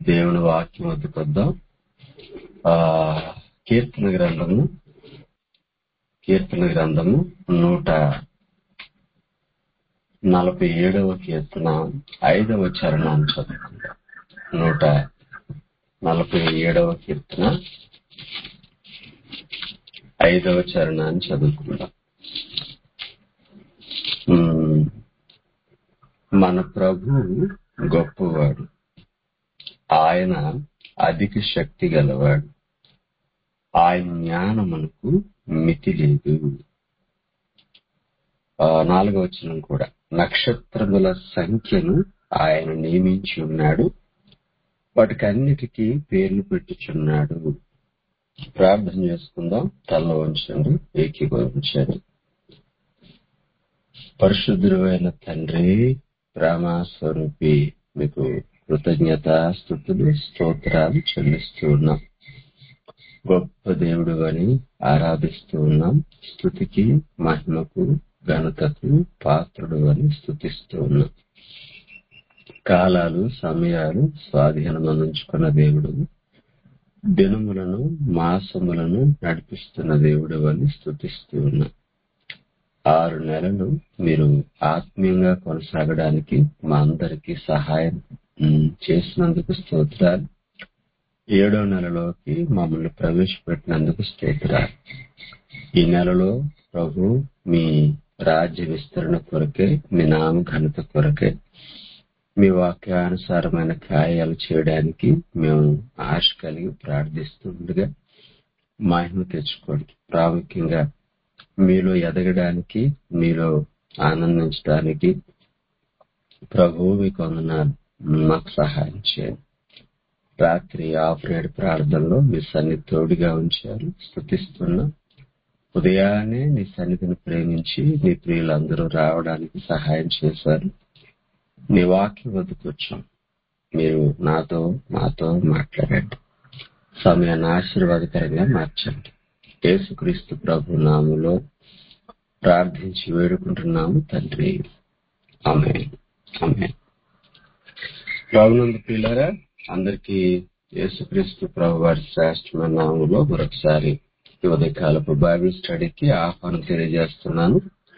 దేవుని వాక్యం వద్దకొద్దాం ఆ కీర్తన గ్రంథము కీర్తన గ్రంథము నూట నలభై ఏడవ కీర్తన ఐదవ చరణాన్ని చదువుకుందాం నూట నలభై ఏడవ కీర్తన ఐదవ చరణాన్ని చదువుకుందాం ఉమ్, మన ప్రభు గొప్పవాడు ఆయన అధిక శక్తి గలవాడు ఆయన జ్ఞానమునకు మితి లేదు ఆ, నాలుగవ వచనం కూడా నక్షత్రముల సంఖ్యను ఆయన నియమించి ఉన్నాడు వాటికన్నిటికీ పేర్లు పెట్టుచున్నాడు ప్రార్థన చేసుకుందాం తల వంచండి ఏకీభవించండి పరిశుద్ధుడైన తండ్రి ప్రేమాస్వరూపి మీకు కృతజ్ఞత స్థుతులు స్తోత్రాలు చెల్లిస్తూ ఉన్నాం గొప్ప దేవుడు అని ఆరాధిస్తూ ఉన్నాం స్థుతికి మహిమకు ఘనతకు పాత్రుడు అని స్థుతిస్తూ ఉన్నాం కాలాలు సమయాలు స్వాధీనం అందించుకున్న దేవుడు దినములను మాసములను నడిపిస్తున్న దేవుడు అని స్థుతిస్తూ ఉన్నాం ఆరు నెలలు మీరు ఆత్మీయంగా కొనసాగడానికి మా అందరికీ సహాయం ఉమ్, చేసినందుకు స్తోత్రాలు ఏడో నెలలోకి మమ్మల్ని ప్రవేశపెట్టినందుకు స్తోత్రాలు ఈ నెలలో ప్రభు మీ రాజ్య విస్తరణ కొరకే మీ నామ ఘనత కొరకే మీ వాక్యానుసారమైన కార్యాలు చేయడానికి మేము ఆశ కలిగి ప్రార్థిస్తుండగా మహిమ తెచ్చుకోండి ప్రాముఖ్యంగా మీలో ఎదగడానికి మీలో ఆనందించడానికి ప్రభువు మీకు వందనాలు మాకు సహాయం చేయండి రాత్రి ఆపరేట్ ప్రార్థనలో మీ సన్నిధి తోడుగా ఉంచారు స్థుతిస్తున్నా ఉదయాన్నే నీ సన్నిధిని ప్రేమించి నీ ప్రియులందరూ రావడానికి సహాయం చేశారు నీ వాక్యం వద్దకొచ్చాం మీరు నాతో మాతో మాట్లాడండి సమయాన్ని ఆశీర్వాదకరంగా మార్చండి యేసుక్రీస్తు ప్రభు నాములో ప్రార్థించి వేడుకుంటున్నాము తండ్రి ఆమె ఆమె ప్రభునందు పిల్లరా అందరికీ యేసుక్రీస్తు ప్రభు వారి శ్రేష్టమైన నామంలో మరొకసారి ఈ ఉదయకాలపు బైబిల్ స్టడీకి ఆహ్వానం తెలియజేస్తున్నాను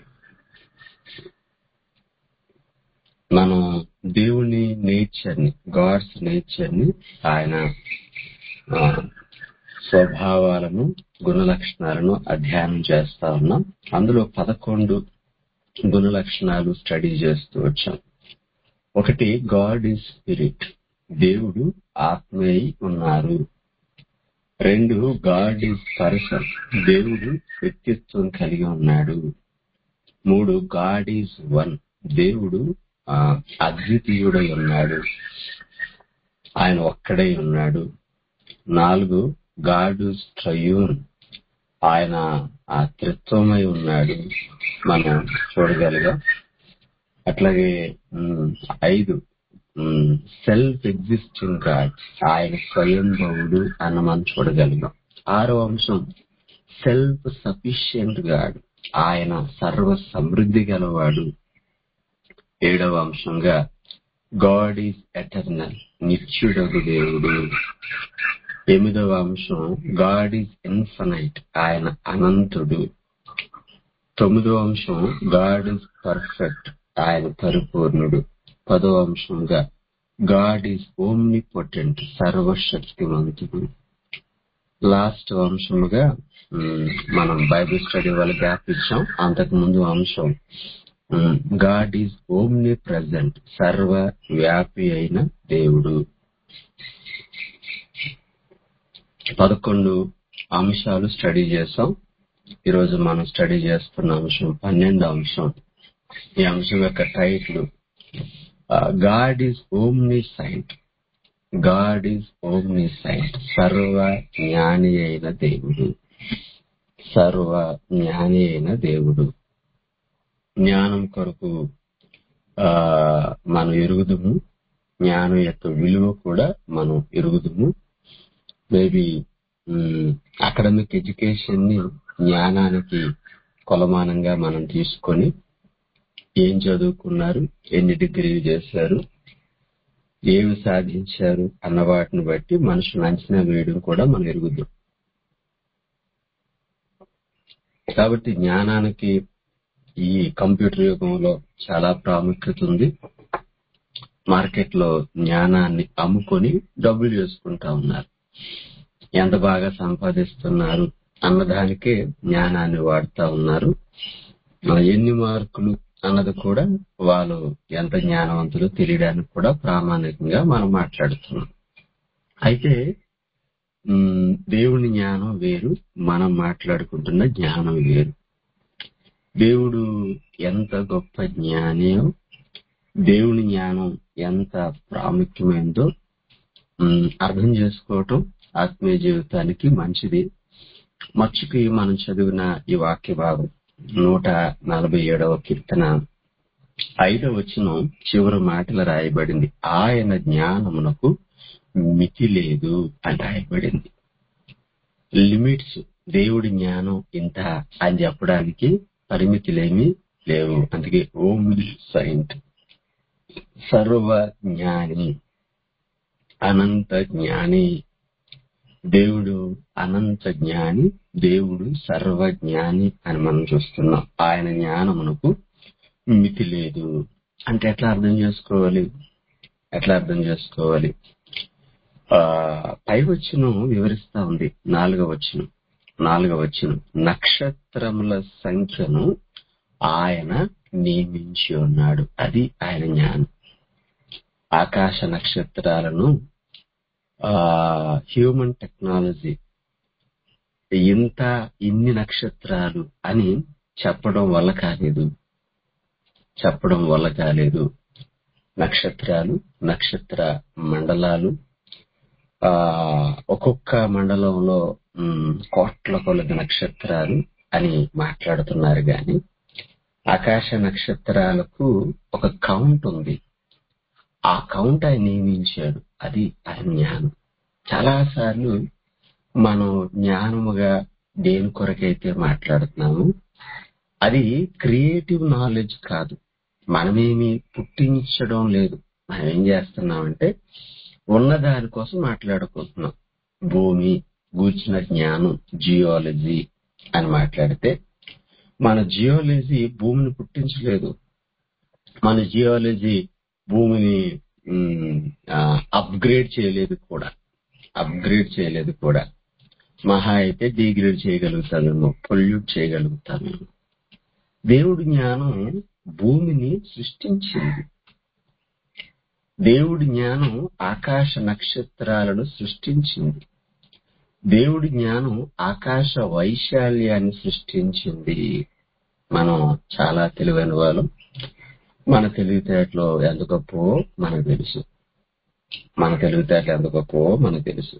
మనం దేవుని నేచర్ ని గాడ్స్ నేచర్ ని ఆయన ఆ, స్వభావాలను గుణ లక్షణాలను అధ్యయనం చేస్తా ఉన్నాం అందులో పదకొండు గుణ లక్షణాలు స్టడీ చేస్తూ వచ్చాం ఒకటి గాడ్ ఈజ్ స్పిరిట్ దేవుడు ఆత్మయ్యి ఉన్నారు రెండు గాడ్ ఈజ్ పర్సన్ దేవుడు వ్యక్తిత్వం కలిగి ఉన్నాడు మూడు గాడ్ ఈజ్ వన్ దేవుడు ఆ, అద్వితీయుడై ఉన్నాడు ఆయన ఒక్కడై ఉన్నాడు నాలుగు గాడ్ ట్రయూన్ ఆయన ఆ త్రిత్వమై ఉన్నాడు మనం చూడగలిగా అట్లాగే ఉమ్, ఐదు సెల్ఫ్ ఎగ్జిస్టింగ్ గాడ్ ఆయన స్వయంభవుడు అన్న మనం చూడగలిగాం ఆరో అంశం సెల్ఫ్ సఫిషియంట్ గాడ్ ఆయన సర్వ సమృద్ధి గలవాడు ఏడవ అంశంగా గాడ్ ఈజ్ ఎటర్నల్ నిత్యుడగు దేవుడు ఎనిమిదవ అంశం గాడ్ ఈజ్ ఇన్ఫనైట్ ఆయన అనంతుడు తొమ్మిదవ అంశం గాడ్ ఈజ్ పర్ఫెక్ట్ ఆయన పరిపూర్ణుడు పదవ అంశంగా గాడ్ ఈజ్ ఓమ్ని పొటెంట్ సర్వశక్తివంతుడు లాస్ట్ అంశముగా ఉమ్, మనం బైబిల్ స్టడీ వాళ్ళ గ్యాప్ ఇచ్చాం అంతకు ముందు అంశం గాడ్ ఈజ్ ఓమ్ని ప్రజెంట్ సర్వ వ్యాపి అయిన దేవుడు పదకొండు అంశాలు స్టడీ చేసాం ఈరోజు మనం స్టడీ చేస్తున్న అంశం పన్నెండు అంశం ఈ అంశం యొక్క title God is omniscient God is omniscient సర్వ జ్ఞాని అయిన దేవుడు సర్వ జ్ఞాని అయిన దేవుడు జ్ఞానం కొరకు ఆ మనం ఎరుగుదుము జ్ఞానం యొక్క విలువ కూడా మనం ఎరుగుదుము మేబీ అకాడమిక్ ఎడ్యుకేషన్ ని జ్ఞానానికి కొలమానంగా మనం తీసుకొని ఏం చదువుకున్నారు ఎన్ని డిగ్రీలు చేశారు ఏమి సాధించారు అన్న వాటిని బట్టి మనుషులు అంచనా వేయడం కూడా మనం ఎరుగుద్దాం కాబట్టి జ్ఞానానికి ఈ కంప్యూటర్ యుగంలో చాలా ప్రాముఖ్యత ఉంది మార్కెట్ లో జ్ఞానాన్ని అమ్ముకొని డబ్బులు చేసుకుంటా ఉన్నారు ఎంత బాగా సంపాదిస్తున్నారు అన్నదానికే జ్ఞానాన్ని వాడుతా ఉన్నారు ఆ, ఎన్ని మార్కులు అన్నది కూడా వాళ్ళు ఎంత జ్ఞానవంతులు తెలియడానికి కూడా ప్రామాణికంగా మనం మాట్లాడుతున్నాం అయితే ఉమ్, దేవుని జ్ఞానం వేరు మనం మాట్లాడుకుంటున్న జ్ఞానం వేరు దేవుడు ఎంత గొప్ప జ్ఞానియో దేవుని జ్ఞానం ఎంత ప్రాముఖ్యమైందో ఉమ్, అర్థం చేసుకోవటం ఆత్మీయ జీవితానికి మంచిది మచ్చుకి మనం చదివిన ఈ వాక్య భాగం నూట నలభై ఏడవ కీర్తన ఐదవ వచనం చివరి మాటలు రాయబడింది ఆయన జ్ఞానమునకు మితి లేదు అని రాయబడింది లిమిట్స్ దేవుడి జ్ఞానం ఇంత అని చెప్పడానికి పరిమితులేమీ లేవు అందుకే ఓం సైంట్ సర్వ జ్ఞాని అనంత జ్ఞాని దేవుడు అనంత జ్ఞాని దేవుడు సర్వజ్ఞాని అని మనం చూస్తున్నాం ఆయన జ్ఞానమునకు మితి లేదు అంటే ఎట్లా అర్థం చేసుకోవాలి ఎట్లా అర్థం చేసుకోవాలి ఆ పై వచ్చును వివరిస్తా ఉంది నాలుగవ వచ్చును నాలుగవ వచ్చును నక్షత్రముల సంఖ్యను ఆయన నియమించి ఉన్నాడు అది ఆయన జ్ఞానం ఆకాశ నక్షత్రాలను ఆ హ్యూమన్ టెక్నాలజీ ఇంత ఇన్ని నక్షత్రాలు అని చెప్పడం వల్ల కాలేదు చెప్పడం వల్ల కాలేదు నక్షత్రాలు నక్షత్ర మండలాలు ఆ ఒక్కొక్క మండలంలో ఉమ్, కోట్ల కొలది నక్షత్రాలు అని మాట్లాడుతున్నారు గాని ఆకాశ నక్షత్రాలకు ఒక కౌంట్ ఉంది ఆ కౌంట్ ఆయన నియమించాడు అది ఆయన జ్ఞానం చాలా సార్లు మనం జ్ఞానముగా దేని కొరకైతే మాట్లాడుతున్నాము అది క్రియేటివ్ నాలెడ్జ్ కాదు మనమేమి పుట్టించడం లేదు మనం ఏం చేస్తున్నామంటే ఉన్న దానికోసం మాట్లాడుకుంటున్నాం భూమి గూర్చిన జ్ఞానం జియాలజీ అని మాట్లాడితే మన జియాలజీ భూమిని పుట్టించలేదు మన జియాలజీ భూమిని అప్గ్రేడ్ చేయలేదు కూడా అప్గ్రేడ్ చేయలేదు కూడా మహా అయితే డిగ్రేడ్ చేయగలుగుతామేమో పొల్యూట్ చేయగలుగుతామేమో దేవుడి జ్ఞానం భూమిని సృష్టించింది దేవుడి జ్ఞానం ఆకాశ నక్షత్రాలను సృష్టించింది దేవుడి జ్ఞానం ఆకాశ వైశాల్యాన్ని సృష్టించింది మనం చాలా తెలివైన వాళ్ళం మన తెలివితేటలో ఎంత గొప్పవో మనకు తెలుసు మన తెలివితేటలు ఎంత గొప్పవో మనకు తెలుసు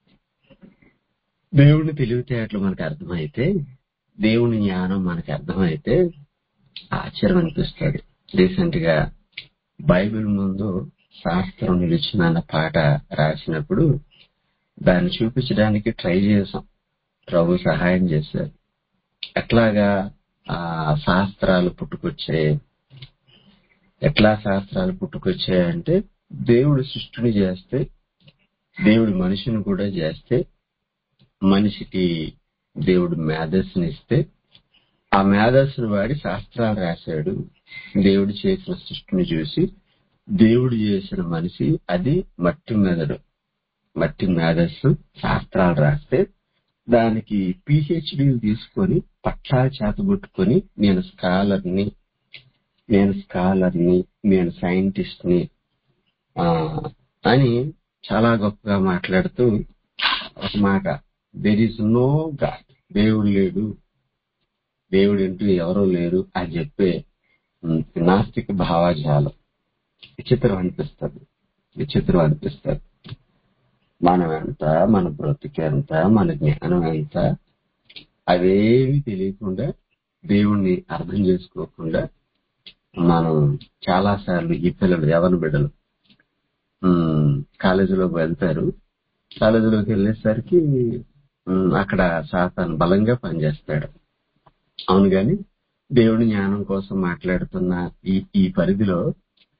దేవుని తెలివితేటలు మనకు అర్థమైతే దేవుని జ్ఞానం మనకి అర్థమైతే ఆశ్చర్యం అనిపిస్తుంది రీసెంట్ గా బైబిల్ ముందు శాస్త్రం నిలిచిన అన్న పాట రాసినప్పుడు దాన్ని చూపించడానికి ట్రై చేశాం ప్రభు సహాయం చేశారు ఎట్లాగా ఆ శాస్త్రాలు పుట్టుకొచ్చాయి ఎట్లా శాస్త్రాలు పుట్టుకొచ్చాయంటే దేవుడు సృష్టిని చేస్తే దేవుడు మనిషిని కూడా చేస్తే మనిషికి దేవుడు మేధస్సుని ఇస్తే ఆ మేధస్సును వాడి శాస్త్రాలు రాశాడు దేవుడు చేసిన సృష్టిని చూసి దేవుడు చేసిన మనిషి అది మట్టి మెదడు మట్టి మేధస్సు శాస్త్రాలు రాస్తే దానికి పిహెచ్డి తీసుకొని పట్టా చేతబుట్టుకొని నేను స్కాలర్ని నేను స్కాలర్ని నేను సైంటిస్ట్ ని ఆ, అని చాలా గొప్పగా మాట్లాడుతూ ఒక మాట దెర్ ఇస్ నో గాడ్ దేవుడు లేడు దేవుడు అంటూ ఎవరూ లేరు అని చెప్పే ఉమ్, నాస్తిక భావాజాలం విచిత్రం అనిపిస్తుంది విచిత్రం అనిపిస్తుంది మనం ఎంత మన బ్రతికి ఎంత మన జ్ఞానం ఎంత అవేమి తెలియకుండా దేవుణ్ణి అర్థం చేసుకోకుండా మనం చాలా సార్లు ఈ పిల్లలు యవన బిడ్డలు ఉమ్, కాలేజీలోకి వెళ్తారు కాలేజీలోకి వెళ్ళేసరికి ఉమ్, అక్కడ సాతాను బలంగా పనిచేస్తాడు అవును గాని దేవుడి జ్ఞానం కోసం మాట్లాడుతున్న ఈ ఈ పరిధిలో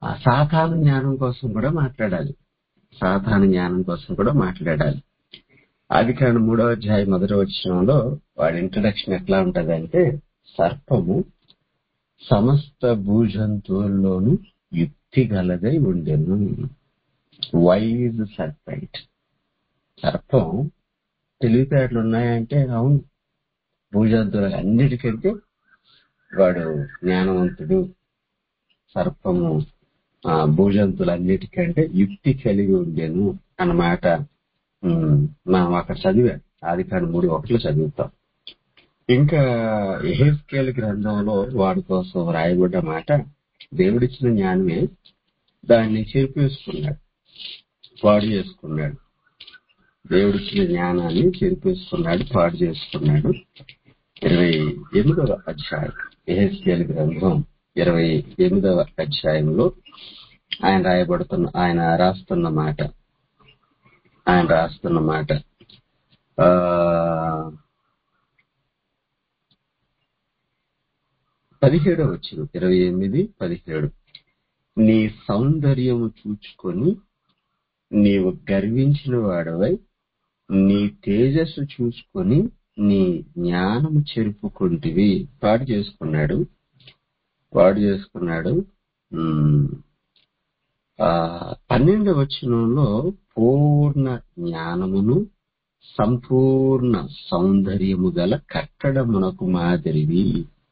ఆ సాధారణ జ్ఞానం కోసం కూడా మాట్లాడాలి సాధారణ జ్ఞానం కోసం కూడా మాట్లాడాలి ఆది కాండ మూడవ అధ్యాయం మొదటి వచ్చినంలో వాడి ఇంట్రడక్షన్ ఎట్లా ఉంటదంటే సర్పము సమస్త భూజంతువుల్లోనూ యుక్తి గలదై ఉండెను వైజ్ సర్పెంట్ సర్పం తెలివితేటలు ఉన్నాయంటే అవును భూజంతువులకు అన్నిటికంటే వాడు జ్ఞానవంతుడు సర్పము ఆ భూజంతువులన్నిటికంటే యుక్తి కలిగి ఉండేను అన్నమాట ఉమ్, మనం అక్కడ చదివాం ఆది కాండ మూడు ఒకటిలో చదువుతాం ఇంకా ఎహెస్కేల్ గ్రంథంలో వాడి కోసం రాయబడ్డ మాట దేవుడిచ్చిన జ్ఞానమే దాన్ని చెరిపేసుకున్నాడు పాడు చేసుకున్నాడు దేవుడిచ్చిన జ్ఞానాన్ని చెరిపేసుకున్నాడు పాడు చేసుకున్నాడు ఇరవై ఎనిమిదవ అధ్యాయం ఎహెస్కేల్ గ్రంథం ఇరవై ఎనిమిదవ అధ్యాయంలో ఆయన రాయబడుతున్న ఆయన రాస్తున్న మాట ఆయన రాస్తున్న మాట ఆ పదిహేడవ వచ్చిన ఇరవై ఎనిమిది పదిహేడు నీ సౌందర్యము చూచుకొని నీవు గర్వించిన వాడవై నీ తేజస్సు చూసుకొని నీ జ్ఞానము చెరుపుకుంటివి పాడు చేసుకున్నాడు పాడు చేసుకున్నాడు ఉమ్, ఆ పన్నెండవ వచనంలో పూర్ణ జ్ఞానమును సంపూర్ణ సౌందర్యము గల కట్టడమునకు మాదిరివి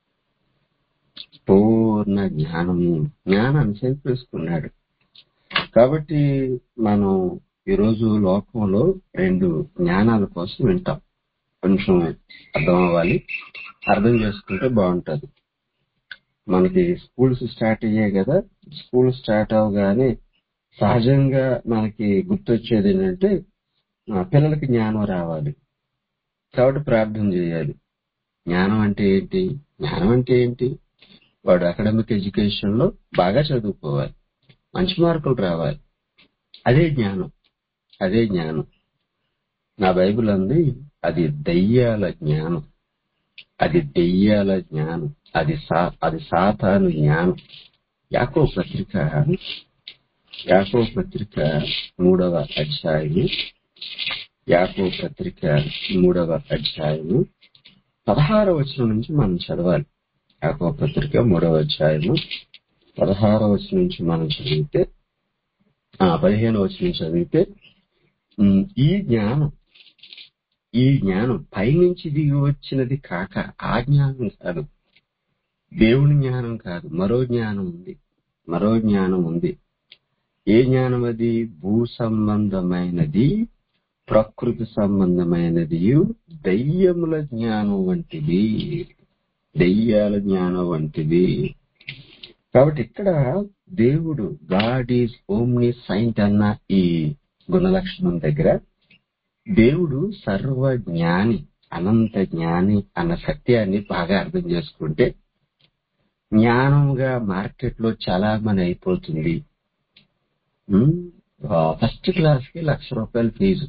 పూర్ణ జ్ఞానము జ్ఞానాన్ని చేకూరుకున్నాడు కాబట్టి మనం ఈరోజు లోకంలో రెండు జ్ఞానాల కోసం వింటాం కొంచెం అర్థం అవ్వాలి అర్థం చేసుకుంటే బాగుంటది మనకి స్కూల్స్ స్టార్ట్ అయ్యాయి కదా స్కూల్ స్టార్ట్ అవగానే సహజంగా మనకి గుర్తొచ్చేది ఏంటంటే ఆ, పిల్లలకి జ్ఞానం రావాలి కాబట్టి ప్రార్థన చేయాలి జ్ఞానం అంటే ఏంటి జ్ఞానం అంటే ఏంటి వాడు అకాడమిక్ ఎడ్యుకేషన్ లో బాగా చదువుకోవాలి మంచి మార్కులు రావాలి అదే జ్ఞానం అదే జ్ఞానం నా బైబిల్ అంది అది దయ్యాల జ్ఞానం అది దెయ్యాల జ్ఞానం అది సా అది సాతాను జ్ఞానం యాకో పత్రిక యాకో పత్రిక మూడవ అధ్యాయము యాకో పత్రిక మూడవ అధ్యాయము పదహారవ వచనం నుంచి మనం చదవాలి యాకో పత్రిక మూడవ అధ్యాయము పదహారవ వచనం నుంచి మనం చదివితే ఆ పదిహేను వచనం చదివితే ఉమ్, ఈ జ్ఞానం ఈ జ్ఞానం పైనుంచి దిగి వచ్చినది కాక ఆ జ్ఞానం కాదు దేవుని జ్ఞానం కాదు మరో జ్ఞానం ఉంది మరో జ్ఞానం ఉంది ఏ జ్ఞానం అది భూ సంబంధమైనది ప్రకృతి సంబంధమైనది దయ్యముల జ్ఞానం వంటిది దయ్యాల జ్ఞానం వంటిది కాబట్టి ఇక్కడ దేవుడు గాడ్ ఈజ్ ఓమ్ని సైంట్ అన్న ఈ గుణలక్షణం దగ్గర దేవుడు సర్వ జ్ఞాని అనంత జ్ఞాని అన్న సత్యాన్ని బాగా అర్థం చేసుకుంటే జ్ఞానంగా మార్కెట్ లో చాలా మంది అయిపోతుంది ఉమ్, ఆ, ఫస్ట్ క్లాస్ కి లక్ష రూపాయల ఫీజు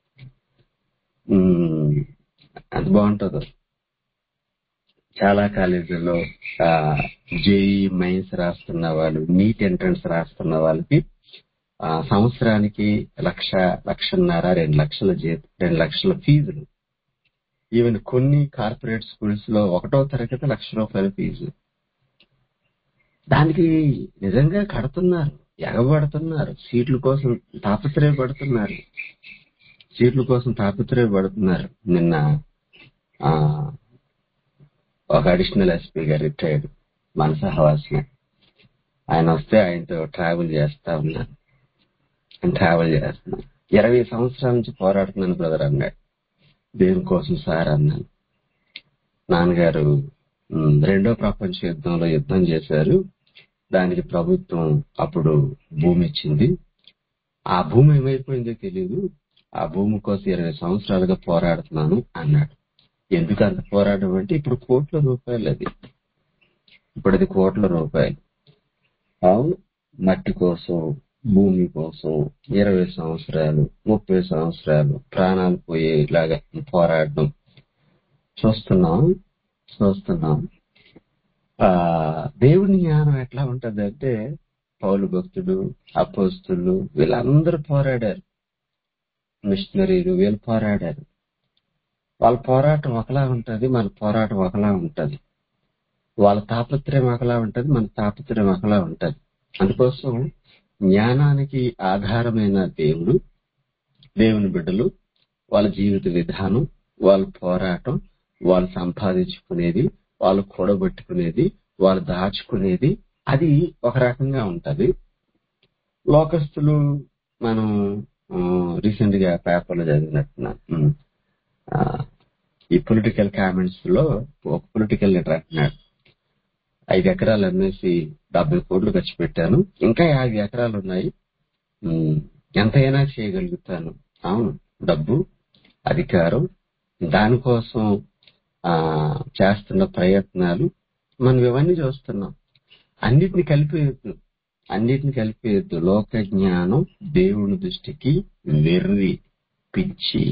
ఉమ్, ఎంత బాగుంటుందో చాలా కాలేజీల్లో జేఈ మైన్స్ రాస్తున్న వాళ్ళు నీట్ ఎంట్రన్స్ రాస్తున్న వాళ్ళకి ఆ, సంవత్సరానికి లక్ష లక్షన్నర రెండు లక్షల జీతం రెండు లక్షల ఫీజులు ఈవెన్ కొన్ని కార్పొరేట్ స్కూల్స్ లో ఒకటో తరగతి లక్ష రూపాయల ఫీజు దానికి నిజంగా కడుతున్నారు ఎగబడుతున్నారు సీట్ల కోసం తాపత్రయపడుతున్నారు సీట్ల కోసం తాపత్రయపడుతున్నారు నిన్న ఆ ఒక అడిషనల్ ఎస్పీ గారు రిటైర్డ్ మనస హవాస్న ఆయన వస్తే ఆయనతో ట్రావెల్ చేస్తా ఉన్నాను నేను ట్రావెల్ చేస్తున్నాను ఇరవై సంవత్సరాల నుంచి పోరాడుతున్నాను బ్రదర్ అన్నాడు దేనికోసం సార్ అన్నాను నాన్నగారు ఉమ్, రెండో ప్రపంచ యుద్ధంలో యుద్ధం చేశారు దానికి ప్రభుత్వం అప్పుడు భూమి ఇచ్చింది ఆ భూమి ఏమైపోయిందో తెలియదు ఆ భూమి కోసం ఇరవై సంవత్సరాలుగా పోరాడుతున్నాను అన్నాడు ఎందుకు అంత పోరాటం అంటే ఇప్పుడు కోట్ల రూపాయలు అది ఇప్పుడు అది కోట్ల రూపాయలు అవును మట్టి కోసం భూమి కోసం ఇరవై సంవత్సరాలు ముప్పై సంవత్సరాలు ప్రాణాలు పోయేలాగా పోరాడడం చూస్తున్నాం చూస్తున్నాం ఆ దేవుని జ్ఞానం ఎట్లా ఉంటదంటే పౌలు భక్తుడు అపోస్తులు వీళ్ళందరూ పోరాడారు మిషనరీలు వీళ్ళు పోరాడారు వాళ్ళ పోరాటం ఒకలా ఉంటది మన పోరాటం ఒకలా ఉంటది వాళ్ళ తాపత్రయం ఒకలా ఉంటది మన తాపత్రయం ఒకలా ఉంటది అందుకోసం జ్ఞానానికి ఆధారమైన దేవుడు దేవుని బిడ్డలు వాళ్ళ జీవిత విధానం వాళ్ళ పోరాటం వాళ్ళు సంపాదించుకునేది వాళ్ళు కూడబెట్టుకునేది వాళ్ళు దాచుకునేది అది ఒక రకంగా ఉంటది లోకస్తులు మనం రీసెంట్ గా పేపర్లో చదివినట్టున్నా ఉమ్, ఆ, ఈ పొలిటికల్ కామెంట్స్ లో ఒక పొలిటికల్ లీడర్ అంటున్నాడు ఐదు ఎకరాలు అమ్మేసి డెబ్బై కోట్లు ఖర్చు పెట్టాను ఇంకా యాభై ఎకరాలు ఉన్నాయి ఉమ్, ఎంతైనా చేయగలుగుతాను అవును డబ్బు అధికారం దానికోసం ఆ చేస్తున్న ప్రయత్నాలు మనం ఇవన్నీ చూస్తున్నాం అన్నిటిని కలిపేయద్దు అన్నిటిని కలిపేయద్దు లోక జ్ఞానం దేవుని దృష్టికి వెర్రి పిచ్చి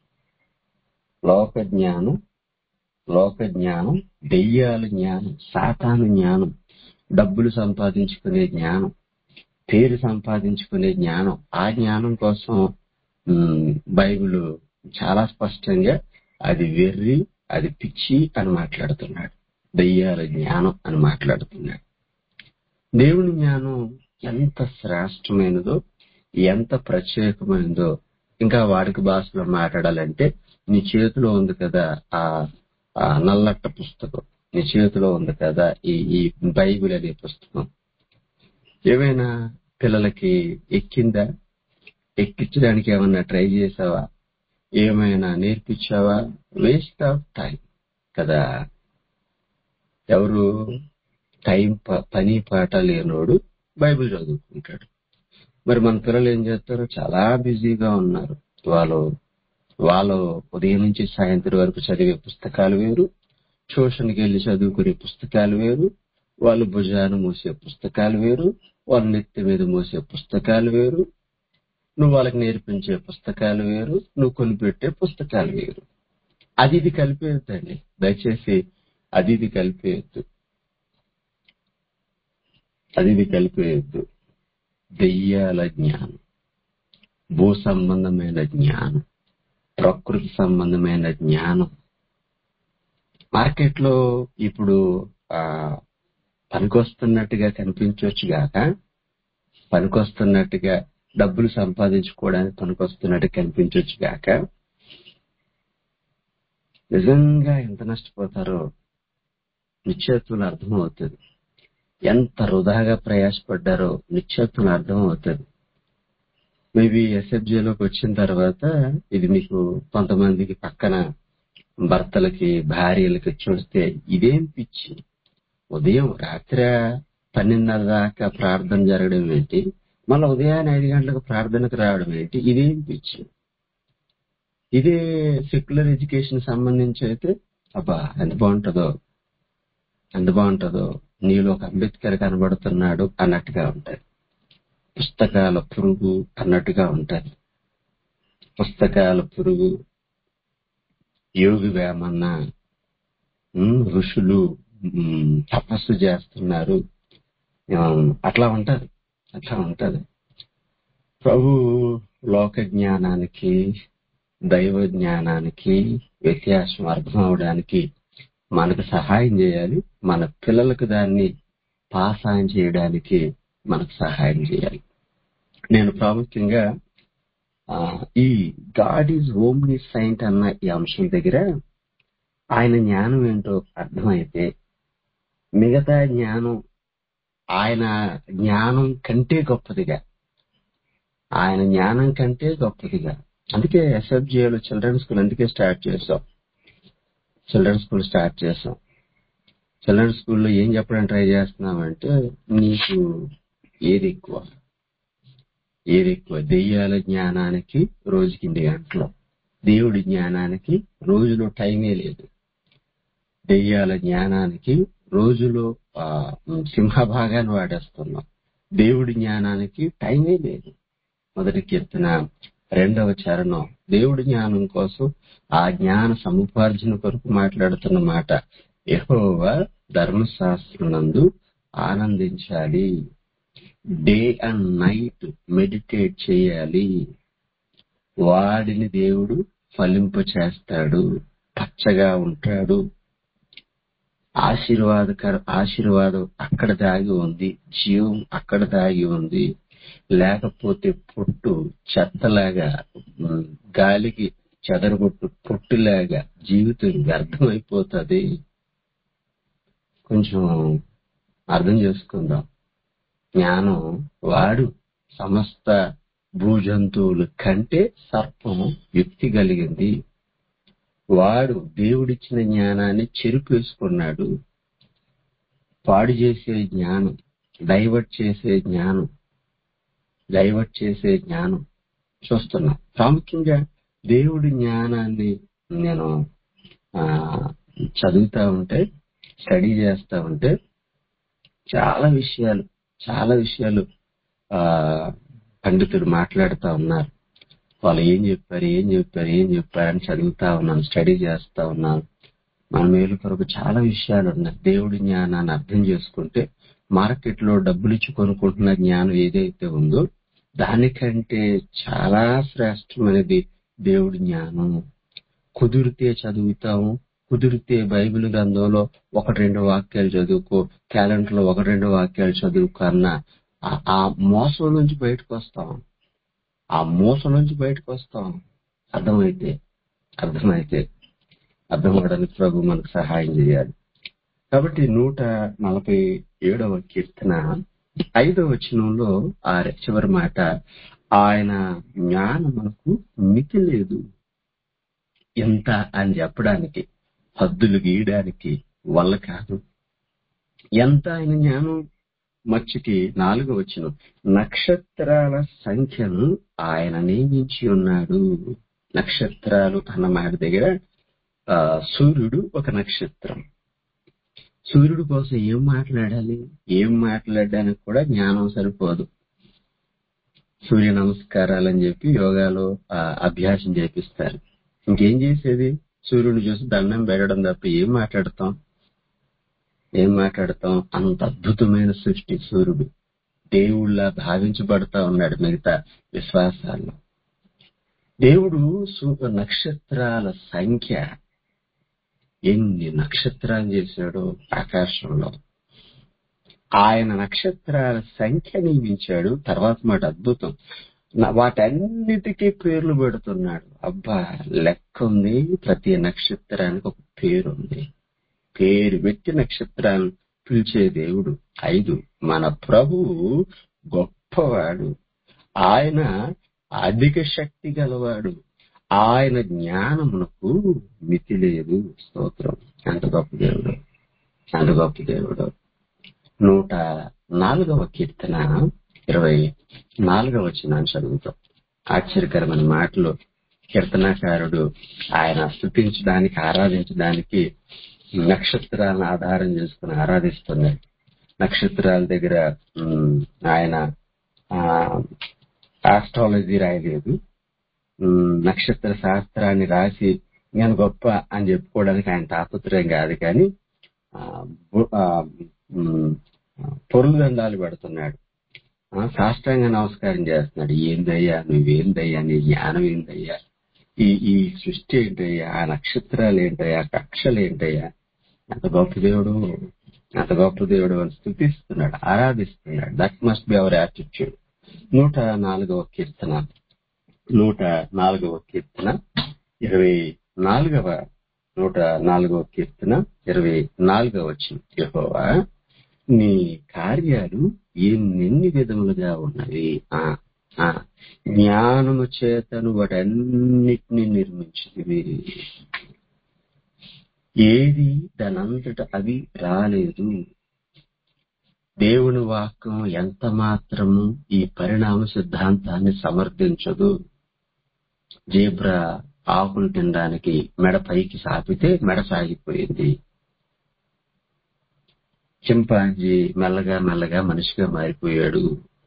లోక జ్ఞానం లోక జ్ఞానం దెయ్యాల జ్ఞానం సాతాను జ్ఞానం డబ్బులు సంపాదించుకునే జ్ఞానం పేరు సంపాదించుకునే జ్ఞానం ఆ జ్ఞానం కోసం ఉమ్, బైబిల్ చాలా స్పష్టంగా అది వెర్రి అది పిచ్చి అని మాట్లాడుతున్నాడు దెయ్యాల జ్ఞానం అని మాట్లాడుతున్నాడు దేవుని జ్ఞానం ఎంత శ్రేష్టమైనదో ఎంత ప్రత్యేకమైనదో ఇంకా వాడికి భాషలో మాట్లాడాలంటే నీ చేతిలో ఉంది కదా ఆ ఆ నల్లట్ట పుస్తకం నీ చేతిలో ఉంది కదా ఈ ఈ బైబిల్ అనే పుస్తకం ఏమైనా పిల్లలకి ఎక్కిందా ఎక్కించడానికి ఏమన్నా ట్రై చేసావా ఏమైనా నేర్పించావా వేస్ట్ ఆఫ్ టైం కదా ఎవరు టైం ప- పని పాట లేనోడు బైబిల్ చదువుకుంటాడు మరి మన పిల్లలు ఏం చేస్తారు చాలా బిజీగా ఉన్నారు వాళ్ళు వాళ్ళు ఉదయం నుంచి సాయంత్రం వరకు చదివే పుస్తకాలు వేరు ట్యూషన్కి వెళ్ళి చదువుకునే పుస్తకాలు వేరు వాళ్ళు భుజాన మోసే పుస్తకాలు వేరు వాళ్ళ నెత్తి మీద మోసే పుస్తకాలు వేరు నువ్వు వాళ్ళకి నేర్పించే పుస్తకాలు వేరు నువ్వు కొనిపెట్టే పుస్తకాలు వేరు అది ఇది కలిపేయద్దండి దయచేసి అది ఇది కలిపేయద్దు అది ఇది కలిపేయద్దు దెయ్యాల జ్ఞానం భూ సంబంధమైన జ్ఞానం ప్రకృతి సంబంధమైన జ్ఞానం మార్కెట్ లో ఇప్పుడు ఆ పనికొస్తున్నట్టుగా కనిపించవచ్చు గాక పనికొస్తున్నట్టుగా డబ్బులు సంపాదించుకోవడానికి పనికొస్తున్నట్టు కనిపించవచ్చు గాక నిజంగా ఎంత నష్టపోతారో నిశ్చేతులు అర్థమవుతుంది ఎంత వృధాగా ప్రయాసపడ్డారో నిశ్చేతులు అర్థమవుతుంది మేబీ ఎస్ఎఫ్జేలోకి వచ్చిన తర్వాత ఇది మీకు కొంతమందికి పక్కన భర్తలకి భార్యలకి చూస్తే ఇదేం పిచ్చి ఉదయం రాత్రి పన్నెండున్నర దాకా ప్రార్థన జరగడం ఏంటి మళ్ళీ ఉదయాన్నే ఐదు గంటలకు ప్రార్థనకు రావడం ఏంటి ఇదేం పిచ్చి ఇదే సెక్యులర్ ఎడ్యుకేషన్ సంబంధించి అయితే అబ్బా ఎంత బాగుంటుందో ఎంత బాగుంటుందో నీలో ఒక అంబేద్కర్ కనబడుతున్నాడు అన్నట్టుగా ఉంటది పుస్తకాల పురుగు అన్నట్టుగా ఉంటది పుస్తకాల పురుగు యోగి వేమన్న ఉమ్, ఋషులు ఉమ్, తపస్సు చేస్తున్నారు ఉమ్, అట్లా ఉంటది అట్లా ఉంటది ప్రభు లోక జ్ఞానానికి దైవ జ్ఞానానికి వ్యత్యాసం అర్థం అవడానికి మనకు సహాయం చేయాలి మన పిల్లలకు దాన్ని పాస్ ఆన్ చేయడానికి మనకు సహాయం చేయాలి నేను ప్రాముఖ్యంగా ఆ, ఈ గాడ్ ఈజ్ ఓమ్ని సైంట్ అన్న ఈ అంశం దగ్గర ఆయన జ్ఞానం ఏంటో అర్థమైతే మిగతా జ్ఞానం ఆయన జ్ఞానం కంటే గొప్పదిగా ఆయన జ్ఞానం కంటే గొప్పదిగా అందుకే ఎస్ఎఫ్జిఏలో చిల్డ్రన్ స్కూల్ అందుకే స్టార్ట్ చేసాం చిల్డ్రన్ స్కూల్ స్టార్ట్ చేసాం చిల్డ్రన్ స్కూల్లో ఏం చెప్పడానికి ట్రై చేస్తున్నామంటే నీకు ఏది ఎక్కువ ఏది ఎక్కువ దెయ్యాల జ్ఞానానికి రోజుకి ఇన్ని గంటలు దేవుడి జ్ఞానానికి రోజులో టైమే లేదు దెయ్యాల జ్ఞానానికి రోజులో ఆ, సింహభాగాన్ని వాడేస్తున్నాం దేవుడి జ్ఞానానికి టైమే లేదు మొదటి కీర్తన రెండవ చరణం దేవుడి జ్ఞానం కోసం ఆ జ్ఞాన సముపార్జన కొరకు మాట్లాడుతున్న మాట యెహోవా ధర్మశాస్త్రనందు ఆనందించాలి డే అండ్ నైట్ మెడిటేట్ చేయాలి వాడిని దేవుడు ఫలింప చేస్తాడు పచ్చగా ఉంటాడు ఆశీర్వాదకర ఆశీర్వాదం అక్కడ దాగి ఉంది జీవం అక్కడ దాగి ఉంది లేకపోతే పొట్టు చెత్తలాగా ఉమ్, గాలికి చెదరగొట్టు పొట్టులాగా జీవితం వ్యర్థమైపోతుంది కొంచెం అర్థం చేసుకుందాం జ్ఞానం వాడు సమస్త భూజంతువుల కంటే సర్పం యుక్తి కలిగింది వాడు దేవుడిచ్చిన జ్ఞానాన్ని చెరుపేసుకున్నాడు పాడు చేసే జ్ఞానం డైవర్ట్ చేసే జ్ఞానం డైవర్ట్ చేసే జ్ఞానం చూస్తున్నాం ప్రాముఖ్యంగా దేవుడి జ్ఞానాన్ని నేను ఆ, చదువుతా ఉంటే స్టడీ చేస్తా ఉంటే చాలా విషయాలు చాలా విషయాలు ఆ పండితుడు మాట్లాడుతా ఉన్నారు వాళ్ళు ఏం చెప్పారు ఏం చెప్పారు ఏం చెప్పారు అని చదువుతా ఉన్నాను స్టడీ చేస్తా ఉన్నాను మన మేలు కొరకు చాలా విషయాలు ఉన్నాయి దేవుడి జ్ఞానాన్ని అర్థం చేసుకుంటే మార్కెట్ లో డబ్బులు ఇచ్చి కొనుక్కుంటున్న జ్ఞానం ఏదైతే ఉందో దానికంటే చాలా శ్రేష్టమైనది దేవుడి జ్ఞానం కుదిరితే చదువుతాము కుదిరితే బైబిల్ గ్రంథంలో ఒక రెండు వాక్యాలు చదువుకో క్యాలెండర్ లో ఒక రెండు వాక్యాలు చదువుకో అన్న ఆ- ఆ మోసం నుంచి బయటకు వస్తాం ఆ మోసం నుంచి బయటకు వస్తాం అర్థమైతే అర్థమైతే అర్థమవడానికి ప్రభు మనకు సహాయం చేయాలి కాబట్టి నూట నలభై ఏడవ కీర్తన ఐదవ వచనంలో ఆ చివరి మాట ఆయన జ్ఞానమునకు మితి లేదు ఎంత అని చెప్పడానికి హద్దులు గీయడానికి వల్ల కాదు ఎంత ఆయన జ్ఞానం మచ్చికి నాలుగు వచ్చిన నక్షత్రాల సంఖ్యను ఆయన నియమించి ఉన్నాడు నక్షత్రాలు అన్న మాట దగ్గర ఆ, సూర్యుడు ఒక నక్షత్రం సూర్యుడు కోసం ఏం మాట్లాడాలి ఏం మాట్లాడడానికి కూడా జ్ఞానం సరిపోదు సూర్య నమస్కారాలని చెప్పి యోగాలో ఆ, అభ్యాసం చేపిస్తారు ఇంకేం చేసేది సూర్యుడు చూసి దండం పెట్టడం తప్ప ఏం మాట్లాడతాం ఏం మాట్లాడతాం అంత అద్భుతమైన సృష్టి సూర్యుడు దేవుళ్ళ భావించబడతా ఉన్నాడు మిగతా విశ్వాసాల్లో దేవుడు సూ- నక్షత్రాల సంఖ్య ఎన్ని నక్షత్రాలు చేశాడో ఆకాశంలో ఆయన నక్షత్రాల సంఖ్య నియమించాడు తర్వాత మాట అద్భుతం న- వాటన్నిటికీ పేర్లు పెడుతున్నాడు అబ్బా లెక్క ఉంది ప్రతి నక్షత్రానికి ఒక పేరు ఉంది పేరు పెట్టి నక్షత్రాలను పిలిచే దేవుడు ఐదు మన ప్రభువు గొప్పవాడు ఆయన అధిక శక్తి గలవాడు ఆయన జ్ఞానమునకు మితి లేదు స్తోత్రం ఎంత గొప్ప దేవుడు ఎంత గొప్ప దేవుడు నూట నాలుగవ కీర్తన ఇరవై నాలుగవ వచనాన్ని చదువుతాం ఆశ్చర్యకరమైన మాటలు కీర్తనాకారుడు ఆయన స్థుతించడానికి ఆరాధించడానికి నక్షత్రాలను ఆధారం చేసుకుని ఆరాధిస్తున్నాడు నక్షత్రాల దగ్గర ఉమ్, ఆయన ఆస్ట్రాలజీ రాయలేదు ఉమ్, నక్షత్ర శాస్త్రాన్ని రాసి నేను గొప్ప అని చెప్పుకోవడానికి ఆయన తాపత్రయం కాదు కానీ ఆ, బు- ఆ, ఉమ్, పొరుగు దండాలు పెడుతున్నాడు ఆ, సాష్టాంగ నమస్కారం చేస్తున్నాడు ఏందయ్యా నువ్వేందయ్యా నీ జ్ఞానం ఏందయ్యా ఈ ఈ సృష్టి ఏంటయ్యా ఆ నక్షత్రాలు ఏంటయ్యా ఆ కక్షలు ఏంటయ్యా ఎంత గొప్ప దేవుడు ఎంత గొప్ప దేవుడు అని స్థుతిస్తున్నాడు ఆరాధిస్తున్నాడు that must be our attitude నూట నాలుగవ కీర్తన నూట నాలుగవ కీర్తన ఇరవై నాలుగవ నూట నాలుగవ కీర్తన ఇరవై నాలుగవ వచ్చిన యెహోవా నీ కార్యాలు ఎన్నెన్ని విధములుగా ఉన్నవి ఆ ఆ జ్ఞానము చేతను వాటన్నిటిని నిర్మించింది ఏది దానంతట అది రాలేదు దేవుని వాక్యం ఎంత మాత్రము ఈ పరిణామ సిద్ధాంతాన్ని సమర్థించదు జీబ్రా ఆకులు తినడానికి మెడ పైకి సాపితే మెడ సాగిపోయింది చింపాంజీ మెల్లగా మెల్లగా మనిషిగా మారిపోయాడు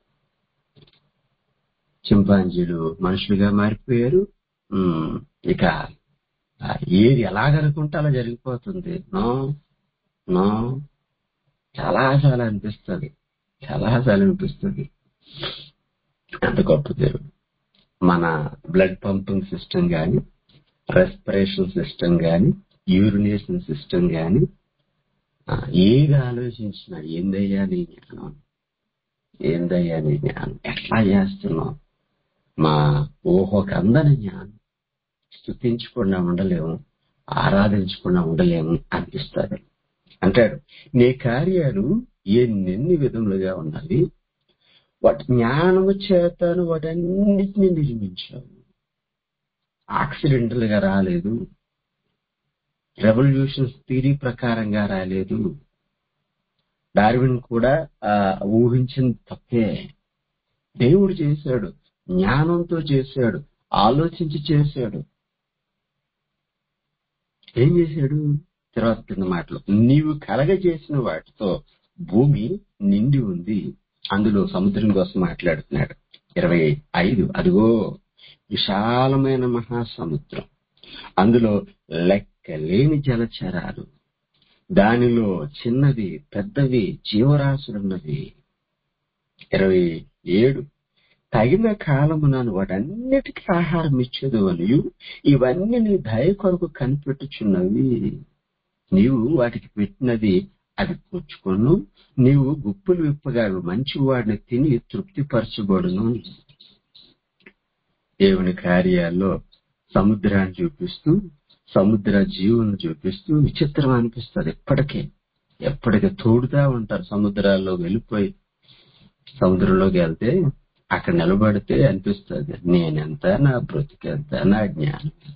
చింపాంజీలు మనుషులుగా మారిపోయారు ఉమ్, ఇక ఆ, ఏది ఎలాగనుకుంటే అలా జరిగిపోతుంది నో నో చాలా చాలా అనిపిస్తుంది చాలా చాలా అనిపిస్తుంది ఎంత గొప్ప దేవుడు మన బ్లడ్ పంపింగ్ సిస్టమ్ గాని రెస్పిరేషన్ సిస్టమ్ గాని యూరినేషన్ సిస్టమ్ గాని ఆ, ఏది ఆలోచించినా ఏందయ్యా నీ జ్ఞానం ఏందయ్యా నీ జ్ఞానం ఎట్లా చేస్తున్నావు మా ఊహకు అందని జ్ఞానం స్థుతించకుండా ఉండలేము ఆరాధించకుండా ఉండలేము అనిపిస్తుంది అంటాడు నీ కార్యాలు ఎన్నెన్ని విధములుగా ఉన్నవి వాటి జ్ఞానము చేతను వాటన్నిటిని నిర్మించావు యాక్సిడెంటల్ గా రాలేదు రెవల్యూషన్స్ థియరీ ప్రకారంగా రాలేదు డార్విన్ కూడా ఆ, ఊహించింది తప్పే దేవుడు చేశాడు జ్ఞానంతో చేశాడు ఆలోచించి చేశాడు ఏం చేశాడు తర్వాత కింద మాటలు నీవు కలగజేసిన వాటితో భూమి నిండి ఉంది అందులో సముద్రం కోసం మాట్లాడుతున్నాడు ఇరవై ఐదు అదిగో విశాలమైన మహాసముద్రం అందులో లెక్కలేని జలచరాలు దానిలో చిన్నవి పెద్దవి జీవరాశులున్నవి ఇరవై ఏడు తగిన కాలమునను వాటన్నిటికీ ఆహారం ఇచ్చేది అనియు ఇవన్నీ నీ దయ కొరకు కనిపెట్టుచున్నవి నీవు వాటికి పెట్టినది అది పుచ్చుకొను నీవు గుప్పులు విప్పగా అవి మంచి వాడిని తిని తృప్తిపరచబడును దేవుని కార్యాల్లో సముద్రాన్ని చూపిస్తూ సముద్ర జీవులను చూపిస్తూ విచిత్రం అనిపిస్తుంది ఎప్పటికే ఎప్పటికీ తోడుతా ఉంటారు సముద్రాల్లో వెళ్ళిపోయి సముద్రంలోకి వెళ్తే అక్కడ నిలబడితే అనిపిస్తుంది నేనెంత నా బ్రతికెంత నా జ్ఞానం ఎంత.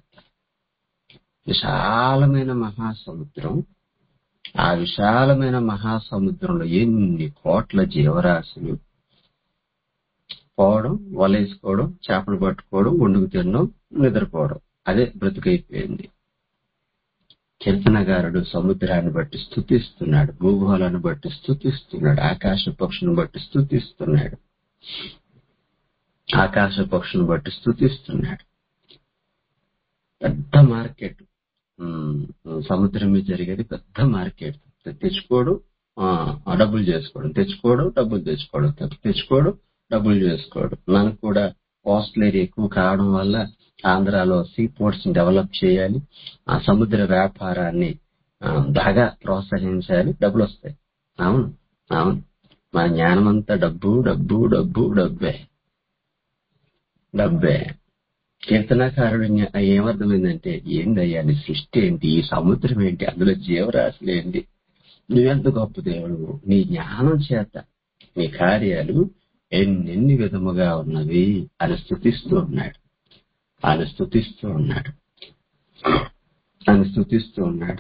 విశాలమైన మహాసముద్రం ఆ విశాలమైన మహాసముద్రంలో ఎన్ని కోట్ల జీవరాశులు పోవడం వలేసుకోవడం చేపలు పట్టుకోవడం వండుకు తినడం నిద్రపోవడం అదే బ్రతుకైపోయింది కీర్తనగారుడు సముద్రాన్ని బట్టి స్థుతిస్తున్నాడు భూగోళాన్ని బట్టి స్థుతిస్తున్నాడు ఆకాశ పక్షులను బట్టి స్థుతిస్తున్నాడు ఆకాశ పక్షులను బట్టి స్థుతిస్తున్నాడు పెద్ద మార్కెట్ ఉమ్, సముద్రం మీద జరిగేది పెద్ద మార్కెట్ తెచ్చుకోవడం ఆ, ఆ డబ్బులు చేసుకోవడం తెచ్చుకోవడం డబ్బులు తెచ్చుకోవడం తె- తెచ్చుకోవడం డబ్బులు చేసుకోవడం మనకు కూడా కోస్టల్ ఏరియా ఎక్కువ కావడం వల్ల ఆంధ్రాలో సీ పోర్ట్స్ డెవలప్ చేయాలి ఆ సముద్ర వ్యాపారాన్ని ఆ, బాగా ప్రోత్సహించాలి డబ్బులు వస్తాయి అవును అవును మన జ్ఞానం అంతా డబ్బు డబ్బు డబ్బు డబ్బే డబ్బే కీర్తనాకారుడు జ్ఞా- ఏమర్థమైందంటే ఏందయ్యా నీ సృష్టి ఏంటి ఈ సముద్రం ఏంటి అందులో జీవరాశులు ఏంటి నువ్వెంత గొప్ప దేవుడు నీ జ్ఞానం చేత నీ కార్యాలు ఎన్నెన్ని విధముగా ఉన్నవి అని స్థుతిస్తూ ఉన్నాడు ఆయన స్థుతిస్తూ ఉన్నాడు ఆయన స్థుతిస్తూ ఉన్నాడు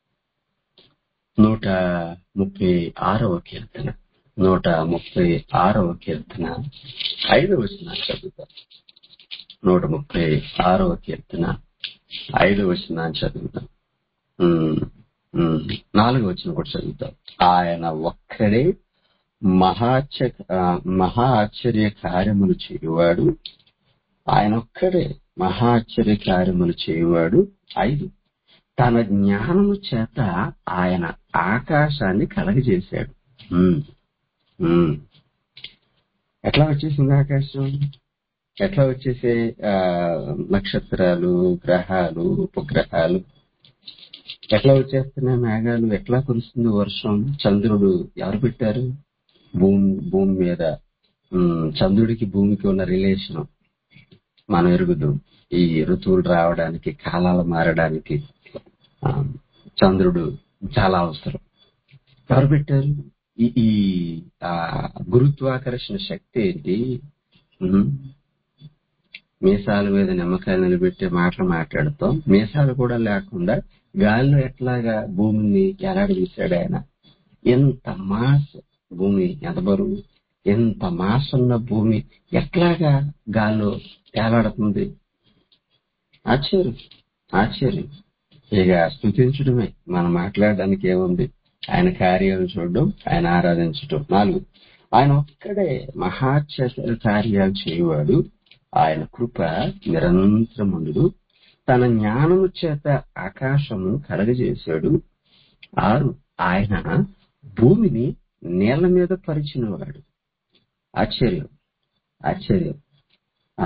నూట ముప్పై ఆరవ కీర్తన నూట ముప్పై ఆరవ కీర్తన ఐదవ వచన చదువుతాం నూట ముప్పై ఆరవ కీర్తన ఐదవ వచన చదువుతాం ఉమ్, ఉమ్, నాలుగవ వచనం కూడా చదువుతాం ఆయన ఒక్కడే మహాచ ఆ, మహా ఆశ్చర్య కార్యములు చేయువాడు ఆయన ఒక్కడే మహా ఆశ్చర్య కార్యములు చేయువాడు ఐదు తన జ్ఞానము చేత ఆయన ఆకాశాన్ని కలగజేశాడు ఉమ్, ఉమ్. ఎట్లా వచ్చేసింది ఆకాశం ఎట్లా వచ్చేసే ఆ, నక్షత్రాలు గ్రహాలు ఉపగ్రహాలు ఎట్లా వచ్చేస్తున్నాయి మేఘాలు ఎట్లా కురుస్తుంది వర్షం చంద్రుడు ఎవరు పెట్టారు భూమి భూమి మీద ఉమ్, చంద్రుడికి భూమికి ఉన్న రిలేషన్ మనం ఎరుగుదు ఈ ఋతువులు రావడానికి కాలాలు మారడానికి ఆ, చంద్రుడు చాలా అవసరం ఎవరు పెట్టారు ఈ ఈ ఆ, గురుత్వాకర్షణ శక్తి ఏంటి ఉమ్, మీసాల మీద నిమ్మకాయలు నిలబెట్టే మాటలు మాట్లాడుతాం మీసాలు కూడా లేకుండా గాలిలో ఎట్లాగా భూమిని ఎలాడదీశాడు ఆయన ఎంత మాస్ భూమి ఎంత బరువు ఎంత మాస్ ఉన్న భూమి ఎట్లాగా గాల్లో తేలాడుతుంది ఆశ్చర్యం ఆశ్చర్యం ఇక స్థుతించడమే మనం మాట్లాడడానికి ఏముంది ఆయన కార్యాలు చూడడం ఆయన ఆరాధించడం నాలుగు ఆయన ఒక్కడే మహాచర్య కార్యాలు చేయవాడు ఆయన కృప నిరంతరముండు తన జ్ఞానము చేత ఆకాశము కలగజేశాడు ఆరు ఆయన భూమిని నేల మీద పరిచినవాడు ఆశ్చర్యం ఆశ్చర్యం ఆ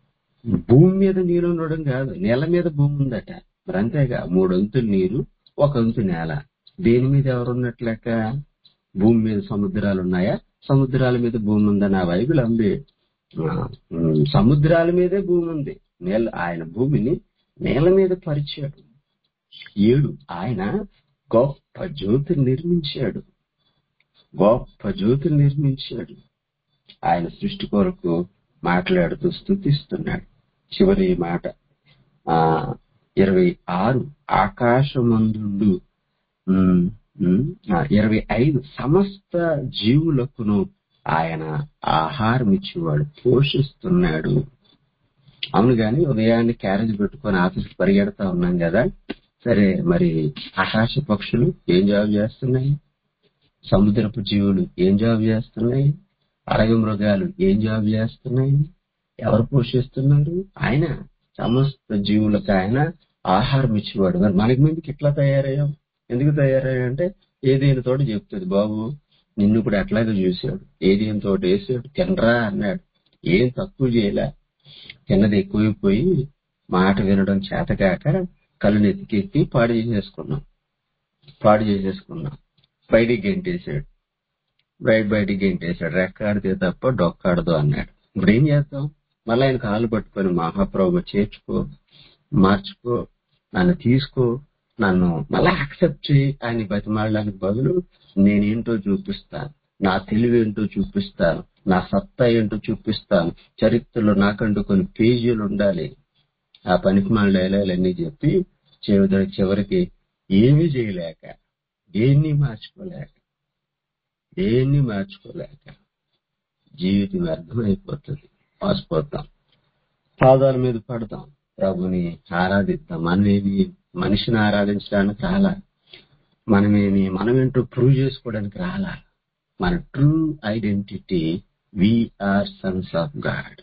భూమి మీద నీరు ఉండడం కాదు నేల మీద భూమి ఉందట మరి అంతేగా మూడు అంతులు నీరు ఒక అంతు నేల దేని మీద ఎవరు ఉన్నట్లెక్క భూమి మీద సముద్రాలు ఉన్నాయా సముద్రాల మీద భూమి ఉందని ఆ బైబిల్ అంది ఆ, ఉమ్, సముద్రాల మీదే భూమి ఉంది నేల ఆయన భూమిని నేల మీద పరిచాడు ఏడు ఆయన గొప్ప జ్యోతిని నిర్మించాడు గొప్ప జ్యోతిని నిర్మించాడు ఆయన సృష్టి కొరకు మాట్లాడుతూ స్థుతిస్తున్నాడు చివరి మాట ఆ ఇరవై ఆరు ఆకాశమందుండు ఉమ్, ఉమ్, ఆ, ఇరవై ఐదు సమస్త జీవులకును ఆయన ఆహారం ఇచ్చేవాడు పోషిస్తున్నాడు అవును గాని ఉదయాన్నే క్యారేజ్ పెట్టుకొని ఆఫీస్కి పరిగెడతా ఉన్నాం కదా సరే మరి ఆకాశ పక్షులు ఏం జాబ్ చేస్తున్నాయి సముద్రపు జీవులు ఏం జాబ్ చేస్తున్నాయి అడవి మృగాలు ఏం జాబ్ చేస్తున్నాయి ఎవరు పోషిస్తున్నారు ఆయన సమస్త జీవులకు ఆయన ఆహారం ఇచ్చేవాడు మరి మనకి మీదకి ఇట్లా తయారయ్యాం ఎందుకు తయారయ్యాయంటే ఏదేని తోట చెప్తుంది బాబు నిన్ను కూడా అట్లాగే చూశాడు ఏదేని తోట వేసాడు తినరా అన్నాడు ఏం తక్కువ చేయలే తిన్నది ఎక్కువైపోయి మాట వినడం చేతకాక కళ్ళు నెత్తికెత్తి పాడు చేసేసుకున్నాం పాడు చేసేసుకున్నాం బయటికి గెంటేశాడు బయట బయటికి గెంటేశాడు రెక్కాడితే తప్ప డొక్కాడదు అన్నాడు ఇప్పుడు ఏం చేద్దాం మళ్ళీ ఆయన కాళ్ళు పట్టుకొని మహాప్రభు చేర్చుకో మార్చుకో నన్ను తీసుకో నన్ను మళ్ళీ యాక్సెప్ట్ చేయి అని బతిమాడడానికి బదులు నేనేంటో చూపిస్తాను నా తెలివి ఏంటో చూపిస్తాను నా సత్తా ఏంటో చూపిస్తాను చరిత్రలో నాకంటూ కొన్ని పేజీలు ఉండాలి ఆ పనికి మన డైలాగులన్నీ చెప్పి చివరి చివరికి ఏమీ చేయలేక దేన్ని మార్చుకోలేక దేన్ని మార్చుకోలేక జీవితం వ్యర్థమైపోతుంది మోసపోతాం పాదాల మీద పడతాం ప్రభుని ఆరాధిస్తాం మనమేమి మనిషిని ఆరాధించడానికి రాలా మనమేమి మనమేంటో ప్రూవ్ చేసుకోవడానికి రాలా మన true identity we are sons of God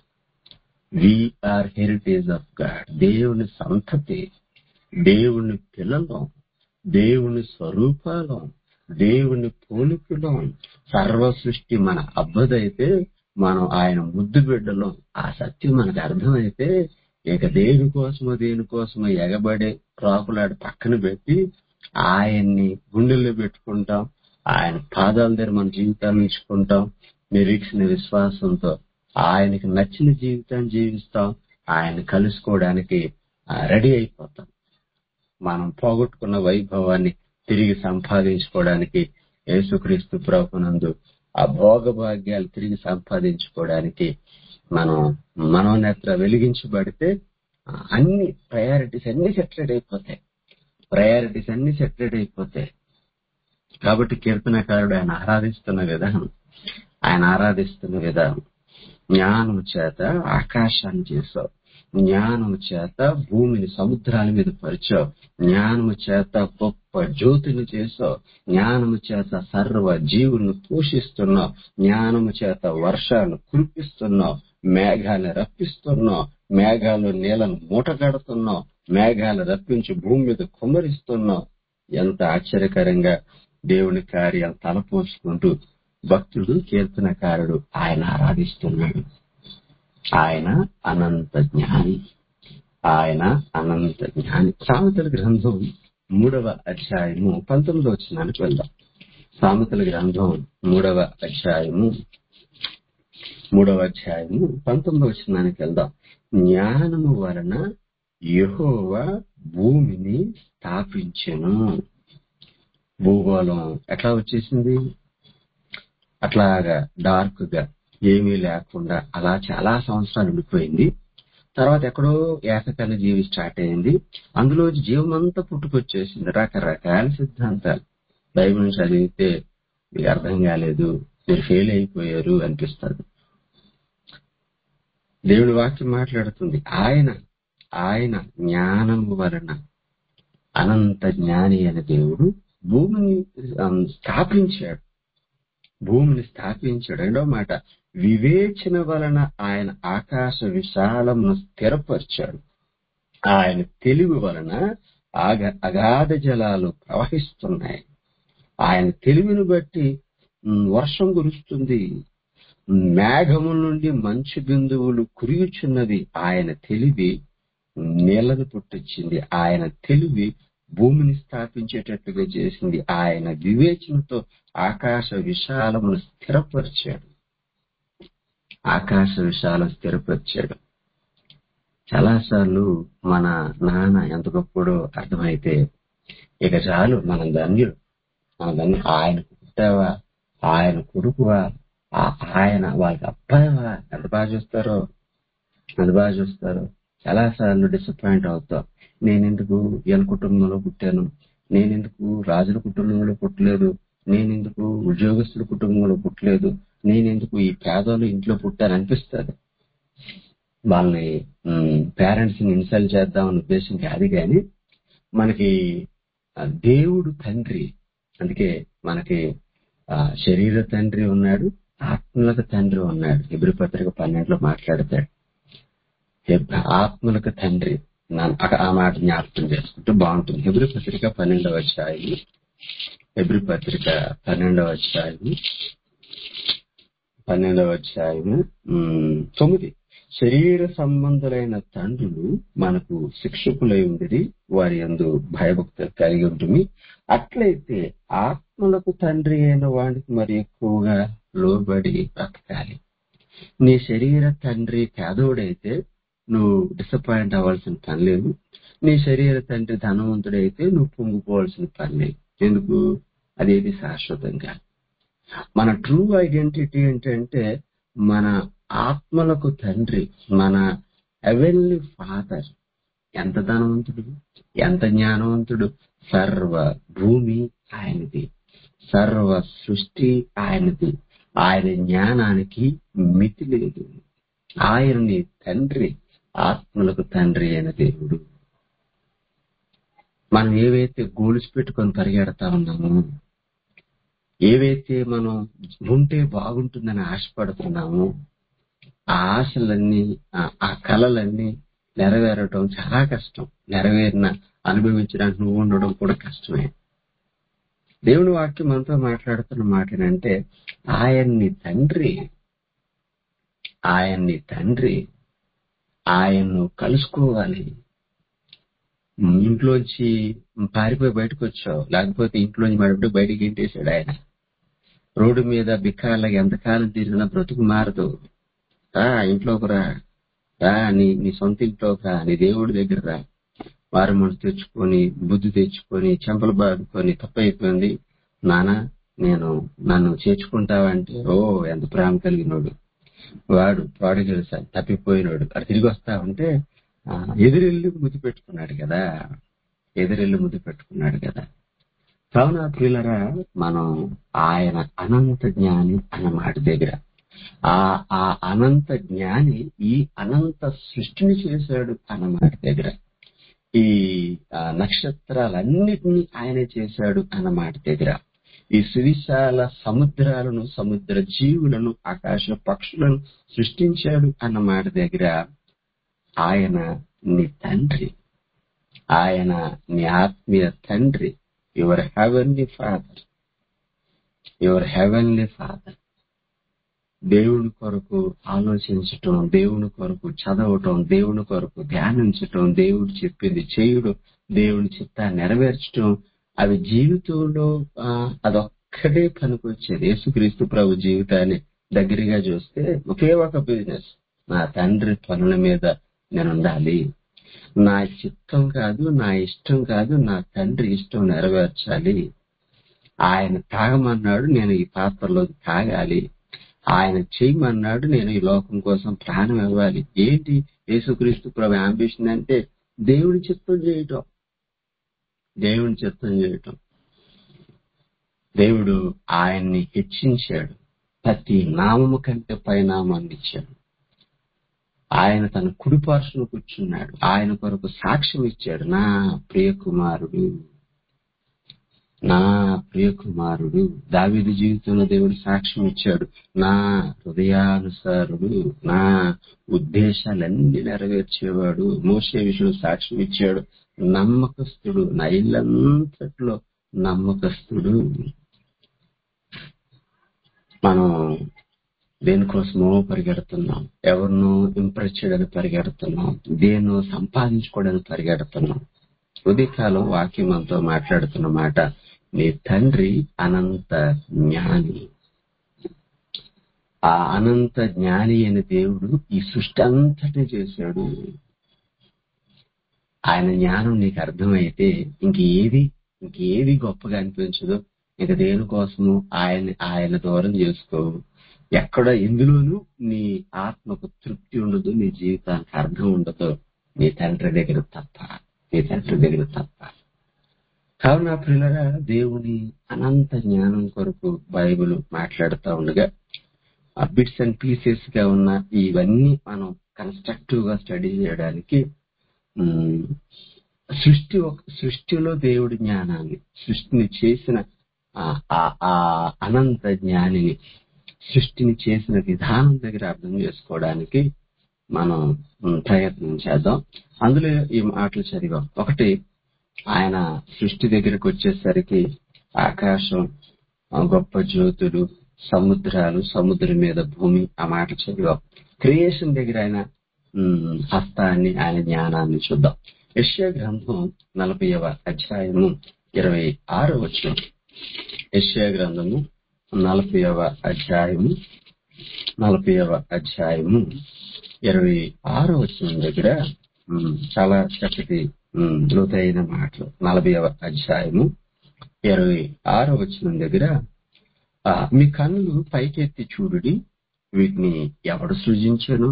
we are heritage of God దేవుని సంతతి దేవుని పిల్లలం దేవుని స్వరూపాలం దేవుని పోలికలం సర్వ సృష్టి మన అబ్బదైతే మనం ఆయన ముద్దు బిడ్డలం ఆ సత్యం మనకు అర్థమైతే ఇక దేనికోసమో దేనికోసమో ఎగబడే రాకులాడి పక్కన పెట్టి ఆయన్ని గుండెల్లో పెట్టుకుంటాం ఆయన పాదాల దగ్గర మన జీవితాన్ని ఉంచుకుంటాం నిరీక్షణ విశ్వాసంతో ఆయనకి నచ్చిన జీవితాన్ని జీవిస్తాం ఆయన కలుసుకోవడానికి రెడీ అయిపోతాం మనం పోగొట్టుకున్న వైభవాన్ని తిరిగి సంపాదించుకోవడానికి యేసుక్రీస్తు ప్రభునందు ఆ భోగభాగ్యాలు తిరిగి సంపాదించుకోవడానికి మనం మనోనేత్ర వెలిగించబడితే ఆ, అన్ని ప్రయారిటీస్ అన్ని సెటిల్డ్ అయిపోతాయి ప్రయారిటీస్ అన్ని సెటిల్డ్ అయిపోతాయి కాబట్టి కీర్తనకారుడు ఆయన ఆరాధిస్తున్న విధానం ఆయన ఆరాధిస్తున్న విధానం జ్ఞానము చేత ఆకాశాన్ని చేసావు జ్ఞానము చేత భూమిని సముద్రాల మీద పరిచావు జ్ఞానము చేత గొప్ప జ్యోతిని చేసావు జ్ఞానము చేత సర్వ జీవులను పోషిస్తున్నావు జ్ఞానము చేత వర్షాలను కురిపిస్తున్నావు మేఘాలను రప్పిస్తున్నావు మేఘాలు నీళ్లను మూటగడుతున్నావు మేఘాలు రప్పించి భూమి మీద కుమ్మరిస్తున్నావు ఎంత ఆశ్చర్యకరంగా దేవుని కార్యాలు తలపోసుకుంటూ భక్తుడు కీర్తనకారుడు ఆయన ఆరాధిస్తున్నాడు ఆయన అనంత జ్ఞాని ఆయన అనంత జ్ఞాని సామెతల గ్రంథం మూడవ అధ్యాయము పంతొమ్మిదో వచ్చినానికి వెళ్దాం సామెతల గ్రంథం మూడవ అధ్యాయము మూడవ అధ్యాయము పంతొమ్మిదో వచ్చినానికి వెళ్దాం జ్ఞానము వలన యెహోవా భూమిని స్థాపించెను భూగోళం ఎట్లా వచ్చేసింది అట్లాగా డార్క్ గా ఏమీ లేకుండా అలా చాలా సంవత్సరాలు ఉండిపోయింది తర్వాత ఎక్కడో ఏకకణ జీవి స్టార్ట్ అయింది అందులో జీవం అంతా పుట్టుకొచ్చేసింది రకరకాల సిద్ధాంతాలు బైబిల్ చదివితే మీకు అర్థం కాలేదు మీరు ఫెయిల్ అయిపోయారు అనిపిస్తుంది దేవుడి వాక్యం మాట్లాడుతుంది ఆయన ఆయన జ్ఞానం వలన అనంత జ్ఞాని అనే దేవుడు భూమిని ఆమ్, స్థాపించాడు భూమిని స్థాపించాడు రెండో మాట వివేచన వలన ఆయన ఆకాశ విశాలమును స్థిరపరిచాడు ఆయన తెలివి వలన ఆగ అగాధ జలాలు ప్రవహిస్తున్నాయి ఆయన తెలివిని బట్టి ఉమ్, వర్షం కురుస్తుంది మేఘము నుండి మంచు బిందువులు కురియుచున్నది ఆయన తెలివి నీళ్లను పుట్టించింది ఆయన తెలివి భూమిని స్థాపించేటట్లుగా చేసింది ఆయన వివేచనతో ఆకాశ విశాలమును స్థిరపరిచాడు ఆకాశ విశాలం స్థిరపరిచాడు చాలాసార్లు మన నాన్న ఎంత గొప్పడో అర్థమైతే ఇక చాలు మనం ధన్యుడు మన ధన్యుడు ఆయన పుట్టావా ఆయన కొడుకువా ఆ- ఆయన వాళ్ళకి అబ్బాయివా ఎంత బాగా చూస్తారో ఎంత బాగా చూస్తారో చాలా సార్లు డిసప్పాయింట్ అవుతాం నేనెందుకు వీళ్ళ కుటుంబంలో పుట్టాను నేనెందుకు రాజుల కుటుంబంలో పుట్టలేదు నేనెందుకు ఉద్యోగస్తుల కుటుంబంలో పుట్టలేదు నేనెందుకు ఈ పేదోళ్ళ ఇంట్లో పుట్టాను అనిపిస్తుంది వాళ్ళని పేరెంట్స్ ని ఇన్సల్ట్ చేద్దామన్న ఉద్దేశం కాదు కానీ మనకి ఆ, దేవుడు తండ్రి అందుకే మనకి ఆ, శరీర తండ్రి ఉన్నాడు ఆత్మలకు తండ్రి ఉన్నాడు ఎబ్రి పత్రిక పన్నెండులో మాట్లాడతాడు ఎబ్- ఆత్మలకు తండ్రి నా- ఆ ఆ మాట జ్ఞాపకం చేసుకుంటే బాగుంటుంది ఎబ్రి పత్రిక పన్నెండవ అధ్యాయం ఎబ్రి పత్రిక పన్నెండవ అధ్యాయం పన్నెండవ అధ్యాయము ఉమ్, తొమ్మిది శరీర సంబంధులైన తండ్రులు మనకు శిక్షకులై ఉండిరి వారి యందు భయభక్తులు కలిగి ఉంటుంది అట్లయితే ఆత్మలకు తండ్రి అయిన వాడికి మరి ఎక్కువగా లోబడి బ్రతకాలి నీ శరీర తండ్రి పేదోడైతే నువ్వు డిసప్పాయింట్ అవ్వాల్సిన పని లేదు నీ శరీర తండ్రి ధనవంతుడైతే నువ్వు పొంగిపోవాల్సిన పని లేదు ఎందుకు అదేది శాశ్వతంగా మన ట్రూ ఐడెంటిటీ ఏంటంటే మన ఆత్మలకు తండ్రి మన అవెన్లీ ఫాదర్ ఎంత ధనవంతుడు ఎంత జ్ఞానవంతుడు సర్వ భూమి ఆయనది సర్వ సృష్టి ఆయనది ఆయన జ్ఞానానికి మితి లేదు ఆయనని తండ్రి ఆత్మలకు తండ్రి అయిన దేవుడు మనం ఏవైతే గోల్స్ పెట్టుకొని పరిగెడతా ఉన్నామో ఏవైతే మనం ఉంటే బాగుంటుందని ఆశపడుతున్నామో ఆ ఆశలన్నీ ఆ- ఆ కలలన్నీ నెరవేరటం చాలా కష్టం నెరవేరిన అనుభవించడానికి నువ్వు ఉండడం కూడా కష్టమే దేవుని వాక్యం మనతో మాట్లాడుతున్న మాట ఏంటంటే ఆయన్ని తండ్రి ఆయన్ని తండ్రి ఆయన్ను కలుసుకోవాలి ఇంట్లోంచి పారిపోయి బయటకు వచ్చావు లేకపోతే ఇంట్లోంచి మడిపడి బయటికి గెంటేశాడు ఆయన రోడ్డు మీద బిక్కార్లకి ఎంతకాలం తిరిగినా బ్రతుకు మారదు రా ఇంట్లోకి రా రా నీ నీ సొంత ఇంట్లోకి రా నీ దేవుడి దగ్గర రా వారం మనసు తెచ్చుకొని బుద్ధి తెచ్చుకొని చెంపలు బాదుకొని తప్పైపోయింది నానా నేను నన్ను చేర్చుకుంటావంటే ఓ ఎంత ప్రేమ కలిగినోడు వాడు ప్రాడిగల్ సార్ తప్పిపోయినోడు అది తిరిగి వస్తా ఉంటే ఆ, ఎదురెళ్ళి ముద్దు పెట్టుకున్నాడు కదా ఎదురెళ్ళి ముద్దు పెట్టుకున్నాడు కదా కావున ప్రియులరా మనం ఆయన అనంత జ్ఞాని అన్న మాట దగ్గర ఆ ఆ అనంత జ్ఞాని ఈ అనంత సృష్టిని చేశాడు అన్న మాట దగ్గర ఈ ఆ, నక్షత్రాలన్నిటినీ ఆయనే చేశాడు అన్న మాట దగ్గర ఈ సువిశాల సముద్రాలను సముద్ర జీవులను ఆకాశ పక్షులను సృష్టించాడు అన్న మాట దగ్గర ఆయన నీ తండ్రి ఆయన నీ ఆత్మీయ తండ్రి your heavenly father your heavenly father దేవుని కొరకు ఆలోచించటం దేవుని కొరకు చదవటం దేవుని కొరకు ధ్యానించటం దేవుడు చెప్పింది చేయుడు దేవుని చిత్తాన్ని నెరవేర్చడం అవి జీవితంలో ఆ, అదొక్కటే పనికొచ్చేది యేసుక్రీస్తు ప్రభు జీవితాన్ని దగ్గరగా చూస్తే ఒకే ఒక బిజినెస్ నా తండ్రి పనుల మీద నేను ఉండాలి నా చిత్తం కాదు నా ఇష్టం కాదు నా తండ్రి ఇష్టం నెరవేర్చాలి ఆయన తాగమన్నాడు నేను ఈ పాత్రలో తాగాలి ఆయన చేయమన్నాడు నేను ఈ లోకం కోసం ప్రాణం ఇవ్వాలి ఏంటి యేసుక్రీస్తు ప్రభు అంబిషన్ అంటే దేవుని చిత్తం చేయటం దేవుని చిత్తం చేయటం దేవుడు ఆయన్ని హెచ్చించాడు ప్రతి నామము కంటే పైనామాన్ని ఇచ్చాడు ఆయన తన కుడిపార్శ్వను కూర్చున్నాడు ఆయన కొరకు సాక్ష్యం ఇచ్చాడు నా ప్రియకుమారుడు నా ప్రియకుమారుడు దావీదు జీవితంలో దేవుడు సాక్ష్యం ఇచ్చాడు నా హృదయానుసారుడు నా ఉద్దేశాలన్నీ నెరవేర్చేవాడు మోసే విషయంలో సాక్ష్యం ఇచ్చాడు నమ్మకస్తుడు నా ఇల్లంతట్లో నమ్మకస్తుడు మనం దేనికోసమో పరిగెడుతున్నాం ఎవరినో ఇంప్రెస్ చేయడానికి పరిగెడుతున్నాం దేన్నో సంపాదించుకోవడానికి పరిగెడుతున్నాం ఉదయకాలం వాక్యం మనతో మాట్లాడుతున్న మాట నీ తండ్రి అనంత జ్ఞాని ఆ అనంత జ్ఞాని అయిన దేవుడు ఈ సృష్టి అంతటి చేశాడు ఆయన జ్ఞానం నీకు అర్థమైతే ఇంకేది ఇంకేది గొప్పగా అనిపించదు ఇక దేనికోసము ఆయన ఆయన దూరం చేసుకోవు ఎక్కడ ఎందులోనూ నీ ఆత్మకు తృప్తి ఉండదు నీ జీవితానికి అర్థం ఉండదు నీ తండ్రి దగ్గర తప్ప నీ తండ్రి దగ్గర తప్ప కావున ప్రియులరా దేవుని అనంత జ్ఞానం కొరకు బైబిల్ మాట్లాడుతూ ఉండగా బిట్స్ అండ్ పీసెస్ గా ఉన్న ఇవన్నీ మనం కన్స్ట్రక్టివ్ గా స్టడీ చేయడానికి ఉమ్, సృష్టి ఒక సృష్టిలో దేవుడి జ్ఞానాన్ని సృష్టిని చేసిన ఆ- ఆ- ఆ అనంత జ్ఞానిని సృష్టిని చేసిన విధానం దగ్గర అర్థం చేసుకోవడానికి మనం ఉమ్, ప్రయత్నం చేద్దాం అందులో ఈ మాటలు చదివాం ఒకటి ఆయన సృష్టి దగ్గరకు వచ్చేసరికి ఆకాశం ఆ, గొప్ప జ్యోతులు సముద్రాలు సముద్రం మీద భూమి ఆ మాటలు చదివాం క్రియేషన్ దగ్గర ఆయన ఉమ్, హస్తాన్ని ఆయన జ్ఞానాన్ని చూద్దాం యశ్యా గ్రంథం నలభైవ అధ్యాయము ఇరవై ఆరో వచ్చిన యశ్యా గ్రంథము నలభైవ అధ్యాయము నలభైవ అధ్యాయము ఇరవై ఆరో వచ్చిన దగ్గర ఉమ్, చాలా చక్కటి ఉమ్, లోతైన మాటలు నలభైవ అధ్యాయము ఇరవై ఆరో వచ్చిన దగ్గర ఆ, మీ కన్నులు పైకెత్తి చూడుడి వీటిని ఎవడు సృజించను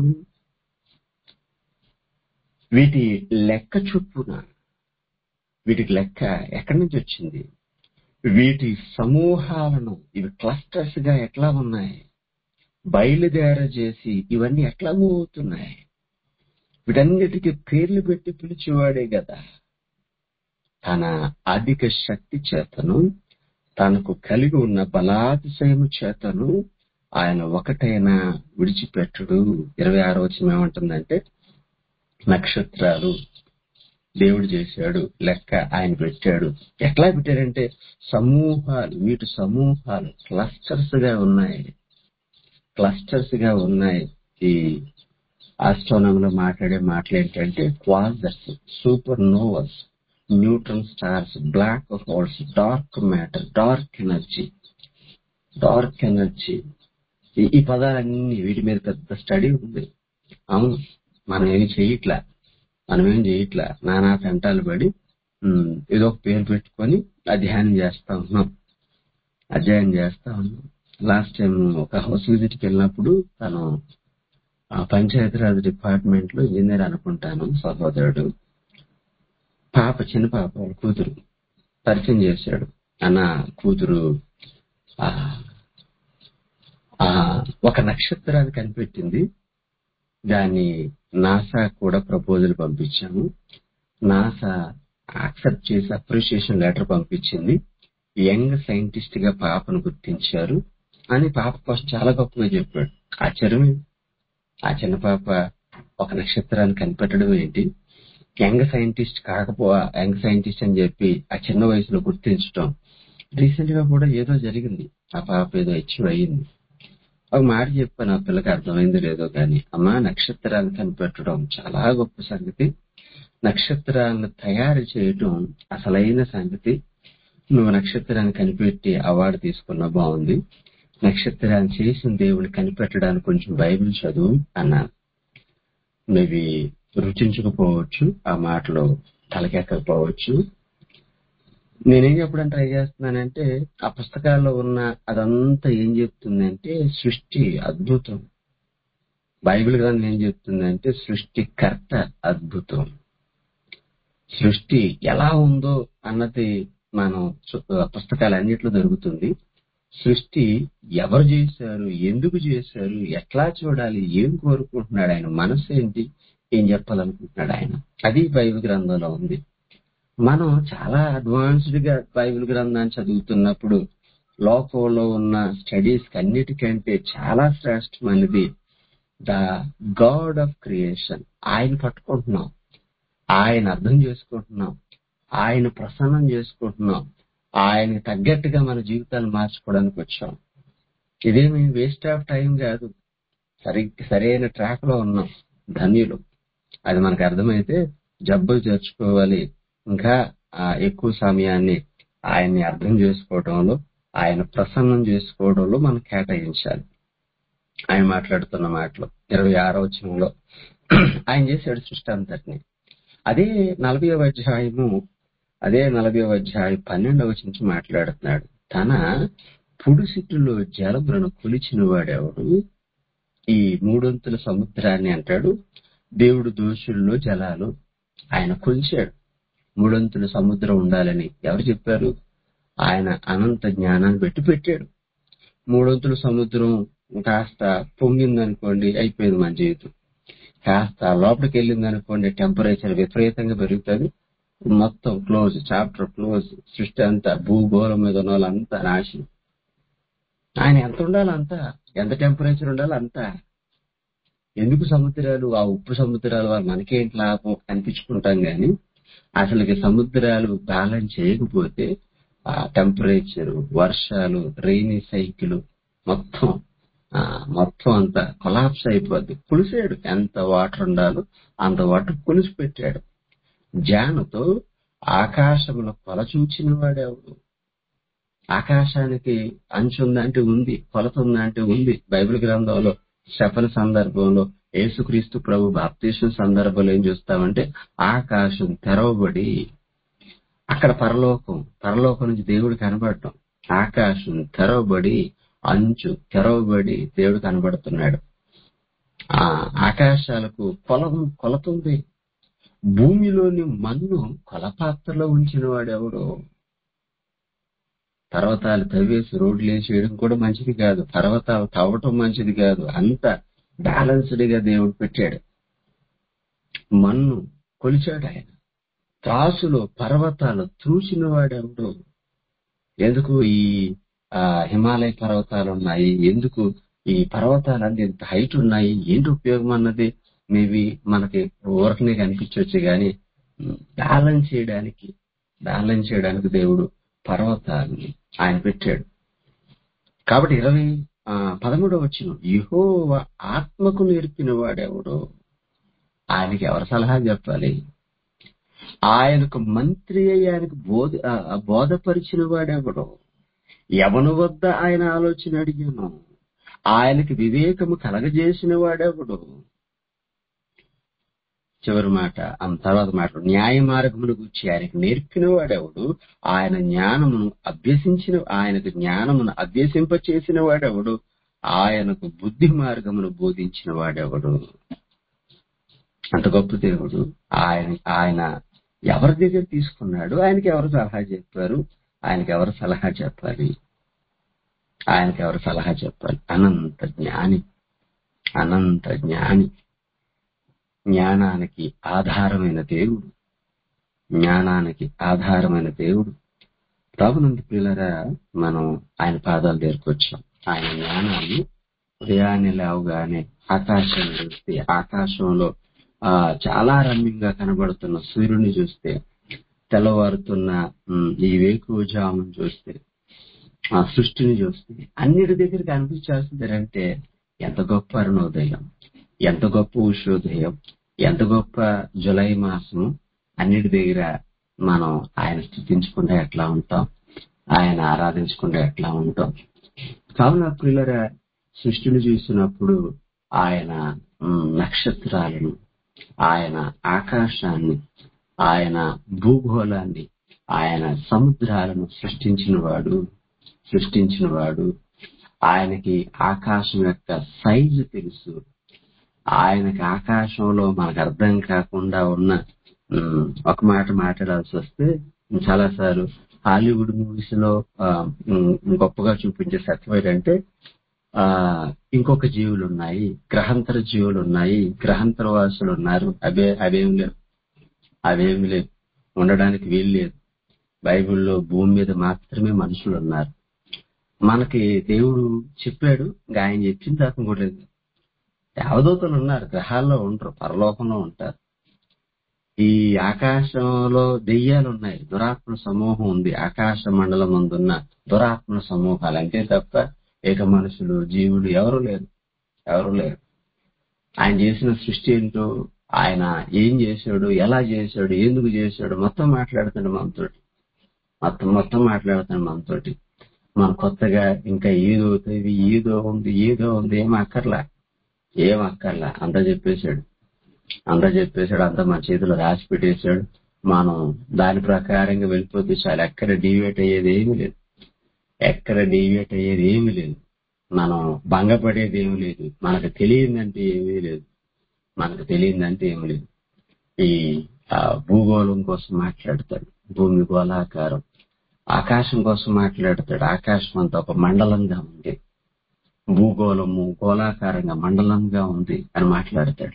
వీటి లెక్క చొప్పున వీటికి లెక్క ఎక్కడి నుంచి వచ్చింది వీటి సమూహాలను ఇవి క్లస్టర్స్ గా ఎట్లా ఉన్నాయి బయలుదేర చేసి ఇవన్నీ ఎట్లా మూవ్ అవుతున్నాయి వీటన్నిటికీ పేర్లు పెట్టి పిలిచేవాడే కదా తన అధిక శక్తి చేతను తనకు కలిగి ఉన్న బలాతిశయము చేతను ఆయన ఒకటైనా విడిచిపెట్టుడు ఇరవై ఆరో వచ్చిన ఏమంటుందంటే నక్షత్రాలు దేవుడు చేశాడు లెక్క ఆయన పెట్టాడు ఎట్లా పెట్టాడంటే సమూహాలు వీటి సమూహాలు క్లస్టర్స్ గా ఉన్నాయి క్లస్టర్స్ గా ఉన్నాయి ఈ ఆస్ట్రోనమీలో మాట్లాడే మాటలు ఏంటంటే quasars supernovas neutron stars black holes dark matter dark energy dark energy ఈ పదాలన్నీ వీటి మీద పెద్ద స్టడీ ఉంది అవును మనం ఏమి చేయట్లా మనం ఏం చేయట్లా నానా పెంటాలు పడి ఉమ్, ఏదో ఒక పేరు పెట్టుకొని అధ్యయనం చేస్తా ఉన్నాం అధ్యయనం చేస్తా ఉన్నాం లాస్ట్ టైం ఒక హౌస్ విజిట్ కి వెళ్ళినప్పుడు తను ఆ పంచాయతీరాజ్ డిపార్ట్మెంట్ లో ఇంజనీర్ అనుకుంటాను సహోదరుడు పాప చిన్న పాప వాళ్ళ కూతురు పరిచయం చేశాడు అన్న కూతురు ఆ ఆ ఒక నక్షత్రాన్ని కనిపెట్టింది దాన్ని నాసా కూడా ప్రపోజల్ పంపించాము నాసా యాక్సెప్ట్ చేసి అప్రిషియేషన్ లెటర్ పంపించింది యంగ్ సైంటిస్ట్ గా పాపను గుర్తించారు అని పాప ఫస్ట్ చాలా గొప్పగా చెప్పాడు ఆశ్చర్యమే ఆ చిన్న పాప ఒక నక్షత్రాన్ని కనిపెట్టడం ఏంటి యంగ్ సైంటిస్ట్ కాకపో యంగ్ సైంటిస్ట్ అని చెప్పి ఆ చిన్న వయసులో గుర్తించడం రీసెంట్ గా కూడా ఏదో జరిగింది ఆ పాప ఏదో అచీవ్ అయ్యింది ఒక మాట చెప్పాను ఆ పిల్లకి అర్థమైంది లేదో కానీ అమ్మా నక్షత్రాలను కనిపెట్టడం చాలా గొప్ప సంగతి నక్షత్రాలను తయారు చేయటం అసలైన సంగతి నువ్వు నక్షత్రాన్ని కనిపెట్టి అవార్డు తీసుకున్నా బాగుంది నక్షత్రాన్ని చేసిన దేవుని కనిపెట్టడానికి కొంచెం బైబిల్ చదువు అన్నాను మేబీ రుచించకపోవచ్చు ఆ మాటలో తలకెక్కకపోవచ్చు నేనేం చెప్పడానికి ట్రై చేస్తున్నానంటే ఆ పుస్తకాల్లో ఉన్న అదంతా ఏం చెప్తుందంటే సృష్టి అద్భుతం బైబిల్ గ్రంథం ఏం చెప్తుందంటే సృష్టికర్త అద్భుతం సృష్టి ఎలా ఉందో అన్నది మనం చు- పుస్తకాలన్నిట్లో దొరుకుతుంది సృష్టి ఎవరు చేశారు ఎందుకు చేశారు ఎట్లా చూడాలి ఏం కోరుకుంటున్నాడు ఆయన మనసు ఏంటి ఏం చెప్పాలనుకుంటున్నాడు ఆయన అది బైబిల్ గ్రంథంలో ఉంది మనం చాలా అడ్వాన్స్డ్ గా బైబిల్ గ్రంథాన్ని చదువుతున్నప్పుడు లోకంలో ఉన్న స్టడీస్ అన్నిటికంటే చాలా శ్రేష్టమైనది ద గాడ్ ఆఫ్ క్రియేషన్ ఆయన పట్టుకుంటున్నాం ఆయన అర్థం చేసుకుంటున్నాం ఆయన ప్రసన్నం చేసుకుంటున్నాం ఆయనకి తగ్గట్టుగా మన జీవితాలు మార్చుకోవడానికి వచ్చాం ఇదేమి వేస్ట్ ఆఫ్ టైం కాదు సరి సరైన ట్రాక్ లో ఉన్నాం ధన్యులు అది మనకు అర్థమైతే జబ్బులు చేర్చుకోవాలి ఇంకా ఆ, ఎక్కువ సమయాన్ని ఆయన్ని అర్థం చేసుకోవడంలో ఆయన ప్రసన్నం చేసుకోవడంలో మనం కేటాయించాలి ఆయన మాట్లాడుతున్న మాటలు ఇరవై ఆరో వచనంలో ఆయన చేశాడు సృష్టి అంతటిని అదే నలభై అధ్యాయము అదే నలభై అధ్యాయం పన్నెండవ నుంచి మాట్లాడుతున్నాడు తన పుడిసిట్టులో జలములను కొలిచిన వాడెవడు ఈ మూడొంతుల సముద్రాన్ని అంటాడు దేవుడు దోషుల్లో జలాలు ఆయన కొలిచాడు మూడొంతుల సముద్రం ఉండాలని ఎవరు చెప్పారు ఆయన అనంత జ్ఞానాన్ని పెట్టి పెట్టాడు మూడొంతుల సముద్రం కాస్త పొంగిందనుకోండి అయిపోయింది మన జీవితం కాస్త లోపలికి వెళ్ళింది అనుకోండి టెంపరేచర్ విపరీతంగా పెరుగుతుంది మొత్తం క్లోజ్ చాప్టర్ క్లోజ్ సృష్టి అంతా భూగోళం మీద ఉన్న వాళ్ళంతా నాశనం ఆయన ఎంత ఉండాలి అంత ఎంత టెంపరేచర్ ఉండాలి అంత ఎందుకు సముద్రాలు ఆ ఉప్పు సముద్రాలు వాళ్ళు మనకేంటి లాభం అనిపించుకుంటాం గాని అసలుకి సముద్రాలు బ్యాలెన్స్ చేయకపోతే ఆ టెంపరేచర్ వర్షాలు రెయినీ సైకిల్ మొత్తం ఆ మొత్తం అంతా కొలాప్స్ అయిపోద్ది కొలిసాడు ఎంత వాటర్ ఉండాలో అంత వాటర్ కొలిసి పెట్టాడు జానుతో ఆకాశముల కొల చూచిన వాడెవడు ఆకాశానికి అంచు ఉందంటే ఉంది కొలత ఉందంటే ఉంది బైబిల్ గ్రంథంలో శపన సందర్భంలో యేసుక్రీస్తు ప్రభు బాప్తీసం సందర్భంలో ఏం చూస్తామంటే ఆకాశం తెరవబడి అక్కడ పరలోకం పరలోకం నుంచి దేవుడు కనబడటం ఆకాశం తెరవబడి అంచు తెరవబడి దేవుడు కనబడుతున్నాడు ఆ ఆకాశాలకు కొలం కొలతుంది భూమిలోని మన్ను కొలపాత్రలో ఉంచిన వాడెవడో పర్వతాలు తవ్వేసి రోడ్లు వేసేయడం కూడా మంచిది కాదు పర్వతాలు తవ్వటం మంచిది కాదు అంత బ్యాలెన్స్డ్ గా దేవుడు పెట్టాడు మన్ను కొలిచాడు ఆయన త్రాసులో పర్వతాలు త్రూసిన వాడెవడు ఎందుకు ఈ ఆ హిమాలయ పర్వతాలు ఉన్నాయి ఎందుకు ఈ పర్వతాలన్నీ ఇంత హైట్ ఉన్నాయి ఏంటి ఉపయోగం అన్నది మేబీ మనకి ఊరకనే కనిపించవచ్చు కానీ బ్యాలెన్స్ చేయడానికి బ్యాలెన్స్ చేయడానికి దేవుడు పర్వతాన్ని ఆయన పెట్టాడు కాబట్టి ఇరవై ఆ, పదమూడవ వచ్చిన యహోవ ఆత్మకు నేర్పిన వాడెవడో ఆయనకి ఎవరు సలహా చెప్పాలి ఆయనకు మంత్రి అయి ఆయనకు బోధ ఆ, ఆ, బోధపరిచిన వాడెవడో ఎవని వద్ద ఆయన ఆలోచన అడిగాను ఆయనకి వివేకము కలగజేసిన వాడెవడు చివరి మాట ఆ తర్వాత మాట న్యాయ మార్గమును గురించి ఆయనకు నేర్పిన వాడెవడు ఆయన జ్ఞానమును అభ్యసించిన ఆయనకు జ్ఞానమును అభ్యసింప చేసిన వాడెవడు ఆయనకు బుద్ధి మార్గమును బోధించిన వాడెవడు అంత గొప్ప దేవుడు ఆయన ఆయన ఎవరి దగ్గర తీసుకున్నాడు ఆయనకి ఎవరు సలహా చెప్పారు ఆయనకి ఎవరు సలహా చెప్పాలి ఆయనకి ఎవరు సలహా చెప్పాలి అనంత జ్ఞాని అనంత జ్ఞాని జ్ఞానానికి ఆధారమైన దేవుడు జ్ఞానానికి ఆధారమైన దేవుడు ప్రభునందు పిల్లరా మనం ఆయన పాదాల దగ్గరకు వచ్చాం ఆయన జ్ఞానాన్ని ఉదయాన్నే లేవగానే ఆకాశం చూస్తే ఆకాశంలో ఆ చాలా రమ్యంగా కనబడుతున్న సూర్యుని చూస్తే తెల్లవారుతున్న ఉమ్, ఈ వేకువజామును చూస్తే ఆ సృష్టిని చూస్తే అన్నిటి దగ్గరికి అనిపించాల్సింది అంటే ఎంత గొప్ప అరుణోదయం ఎంత గొప్ప ఉషోదయం ఎంత గొప్ప జులై మాసం అన్నిటి దగ్గర మనం ఆయన స్థుతించకుండా ఎట్లా ఉంటాం ఆయన ఆరాధించకుండా ఎట్లా ఉంటాం కావున ప్రియులరా సృష్టిని చూసినప్పుడు ఆయన ఉమ్, నక్షత్రాలను ఆయన ఆకాశాన్ని ఆయన భూగోళాన్ని ఆయన సముద్రాలను సృష్టించిన వాడు సృష్టించిన వాడు ఆయనకి ఆకాశం యొక్క సైజు తెలుసు ఆయనకి ఆకాశంలో మనకు అర్థం కాకుండా ఉన్న ఉమ్, ఒక మాట మాట్లాడాల్సి వస్తే చాలా సార్లు హాలీవుడ్ మూవీస్ లో ఆ, ఉమ్, గొప్పగా చూపించే సత్యం ఏంటంటే ఆ ఇంకొక జీవులు ఉన్నాయి గ్రహాంతర జీవులు ఉన్నాయి గ్రహాంతర వాసులు ఉన్నారు అవే అవేం లేవు అవేమి లేవు ఉండడానికి వీలు లేదు బైబిల్లో భూమి మీద మాత్రమే మనుషులు ఉన్నారు మనకి దేవుడు చెప్పాడు ఇంకా ఆయన చెప్పిన దాకా కూడా లేదు దేవదూతలు ఉన్నారు గ్రహాల్లో ఉండరు పరలోకంలో ఉంటారు ఈ ఆకాశంలో దెయ్యాలు ఉన్నాయి దురాత్మ సమూహం ఉంది ఆకాశ మండలం ముందున్న దురాత్మ సమూహాలు అంతే తప్ప ఏక మనుషులు జీవులు ఎవరు లేరు ఎవరు లేరు ఆయన చేసిన సృష్టి ఏంటో ఆయన ఏం చేశాడు ఎలా చేశాడు ఎందుకు చేశాడు మొత్తం మాట్లాడుతాడు మనతోటి మొత్తం మొత్తం మాట్లాడుతాడు మనతోటి మన కొత్తగా ఇంకా ఏదో అవుతుంది ఏదో ఉంది ఏదో ఉంది ఏం అక్కర్లా ఏం అక్కర్లా అంతా చెప్పేశాడు అంతా చెప్పేశాడు అంతా మన చేతిలో రాసి పెట్టేశాడు మనం దాని ప్రకారంగా వెళ్ళిపోతే చాలు ఎక్కడ డీవియేట్ అయ్యేది ఏమీ లేదు ఎక్కడ డీవియేట్ అయ్యేది ఏమీ లేదు మనం భంగపడేది ఏమీ లేదు మనకు తెలియదంటే ఏమీ లేదు మనకు తెలియదంటే ఏమీ లేదు ఈ ఆ, భూగోళం కోసం మాట్లాడతాడు భూమి గోళాకారం ఆకాశం కోసం మాట్లాడతాడు ఆకాశం అంతా ఒక మండలంగా ఉంది భూగోళము గోళాకారంగా మండలంగా ఉంది అని మాట్లాడతాడు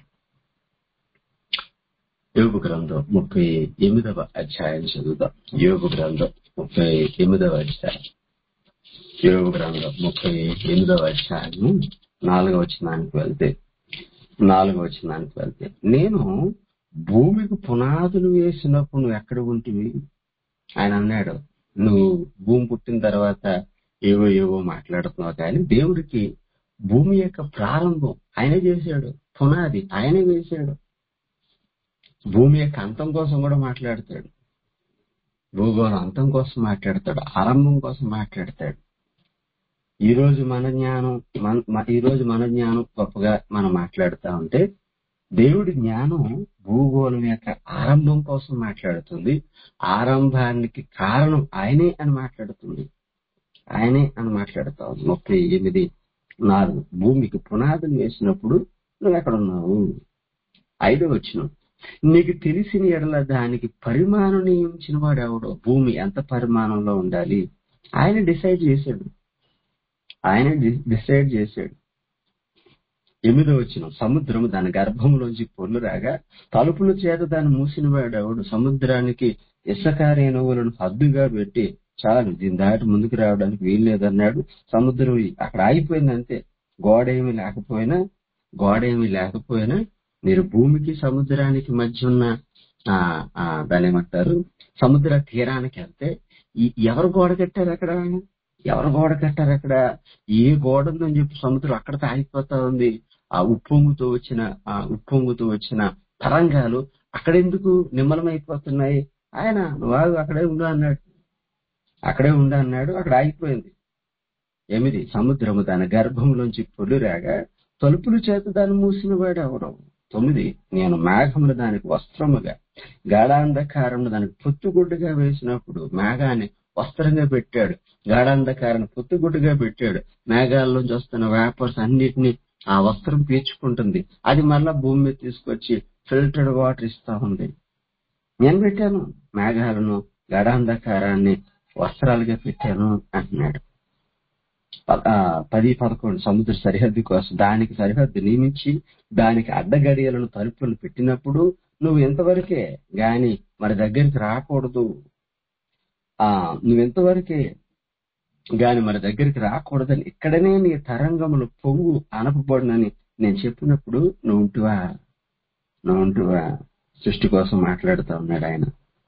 యోగు గ్రంథం ముప్పై ఎనిమిదవ అధ్యాయం చదువుదాం యోగు గ్రంథం ముప్పై ఎనిమిదవ అధ్యాయం యోగు గ్రంథం ముప్పై ఎనిమిదవ అధ్యాయం నాలుగవ వచనానికి వెళ్తే నాలుగవ వచనానికి వెళ్తే నేను భూమికి పునాదులు వేసినప్పుడు నువ్వు ఎక్కడ ఉంటివి ఆయన అన్నాడు నువ్వు భూమి పుట్టిన తర్వాత ఏవో ఏవో మాట్లాడుతున్నావు కానీ దేవుడికి భూమి యొక్క ప్రారంభం ఆయనే చేశాడు పునాది ఆయనే వేశాడు భూమి యొక్క అంతం కోసం కూడా మాట్లాడతాడు భూగోళం అంతం కోసం మాట్లాడతాడు ఆరంభం కోసం మాట్లాడతాడు ఈ రోజు మన జ్ఞానం మన- మ- ఈ రోజు మన జ్ఞానం గొప్పగా మనం మాట్లాడుతా ఉంటే దేవుడి జ్ఞానం భూగోళం యొక్క ఆరంభం కోసం మాట్లాడుతుంది ఆరంభానికి కారణం ఆయనే అని మాట్లాడుతుంది ఆయనే అని మాట్లాడుతా ఉంది ముప్పై ఎనిమిది నాలుగు భూమికి పునాదులు వేసినప్పుడు నువ్వు ఎక్కడ ఉన్నావు ఐదో వచ్చిన నీకు తెలిసిన ఎడల దానికి పరిమాణం నియమించిన వాడు ఎవడో భూమి ఎంత పరిమాణంలో ఉండాలి ఆయన డిసైడ్ చేశాడు ఆయన డిసైడ్ చేశాడు ఎనిమిదో వచ్చిన సముద్రము దాని గర్భంలోంచి పొర్లు రాగా తలుపుల చేత దాన్ని మూసిన వాడు ఎవడు సముద్రానికి ఇసకారేణువులను హద్దుగా పెట్టి చాలు దీని దాటి ముందుకు రావడానికి వీలు లేదన్నాడు సముద్రం అక్కడ ఆగిపోయింది అంతే గోడ ఏమి లేకపోయినా గోడ ఏమి లేకపోయినా మీరు భూమికి సముద్రానికి మధ్య ఉన్న ఆ ఆ, దాన్ని ఏమంటారు సముద్ర తీరానికి వెళ్తే ఈ- ఎవరు గోడ కట్టారు అక్కడ ఎవరు గోడ కట్టారు అక్కడ ఏ గోడ ఉందని చెప్పి సముద్రం అక్కడితో ఆగిపోతా ఉంది ఆ ఉప్పొంగుతో వచ్చిన ఆ ఉప్పొంగుతో వచ్చిన తరంగాలు అక్కడెందుకు నిమ్మలమైపోతున్నాయి ఆయన వాడు అక్కడే ఉండు అన్నాడు అక్కడే ఉండు అన్నాడు అక్కడ ఆగిపోయింది ఎనిమిది సముద్రము దాని గర్భంలోంచి పొలిరాగా తలుపుల చేత దాన్ని మూసిన వాడు ఎవరు తొమ్మిది నేను మేఘములు దానికి వస్త్రముగా గాఢాంధకారమును దానికి పొత్తుగుడ్డుగా వేసినప్పుడు మేఘాన్ని వస్త్రంగా పెట్టాడు గాఢాంధకారాన్ని పొత్తుగుడ్డుగా పెట్టాడు మేఘాల్లోంచి వస్తున్న వేపర్స్ అన్నిటిని ఆ వస్త్రం పీల్చుకుంటుంది అది మళ్ళా భూమి మీద తీసుకొచ్చి ఫిల్టర్డ్ వాటర్ ఇస్తా ఉంది నేను పెట్టాను మేఘాలను గాఢాంధకారాన్ని వస్త్రాలుగా పెట్టాను అంటున్నాడు ప- ఆ, పది పదకొండు సముద్ర సరిహద్దు కోసం దానికి సరిహద్దు నియమించి దానికి అడ్డగడియలను తలుపులు పెట్టినప్పుడు నువ్వు ఎంతవరకే గాని మరి దగ్గరికి రాకూడదు ఆ నువ్వు ఎంతవరకే గాని మరి దగ్గరికి రాకూడదని ఇక్కడనే నీ తరంగములు పొంగు అనపబడునని నేను చెప్పినప్పుడు నువ్వు ఉంటువా నువ్వు ఉంటువా సృష్టి కోసం మాట్లాడుతా ఉన్నాడు ఆయన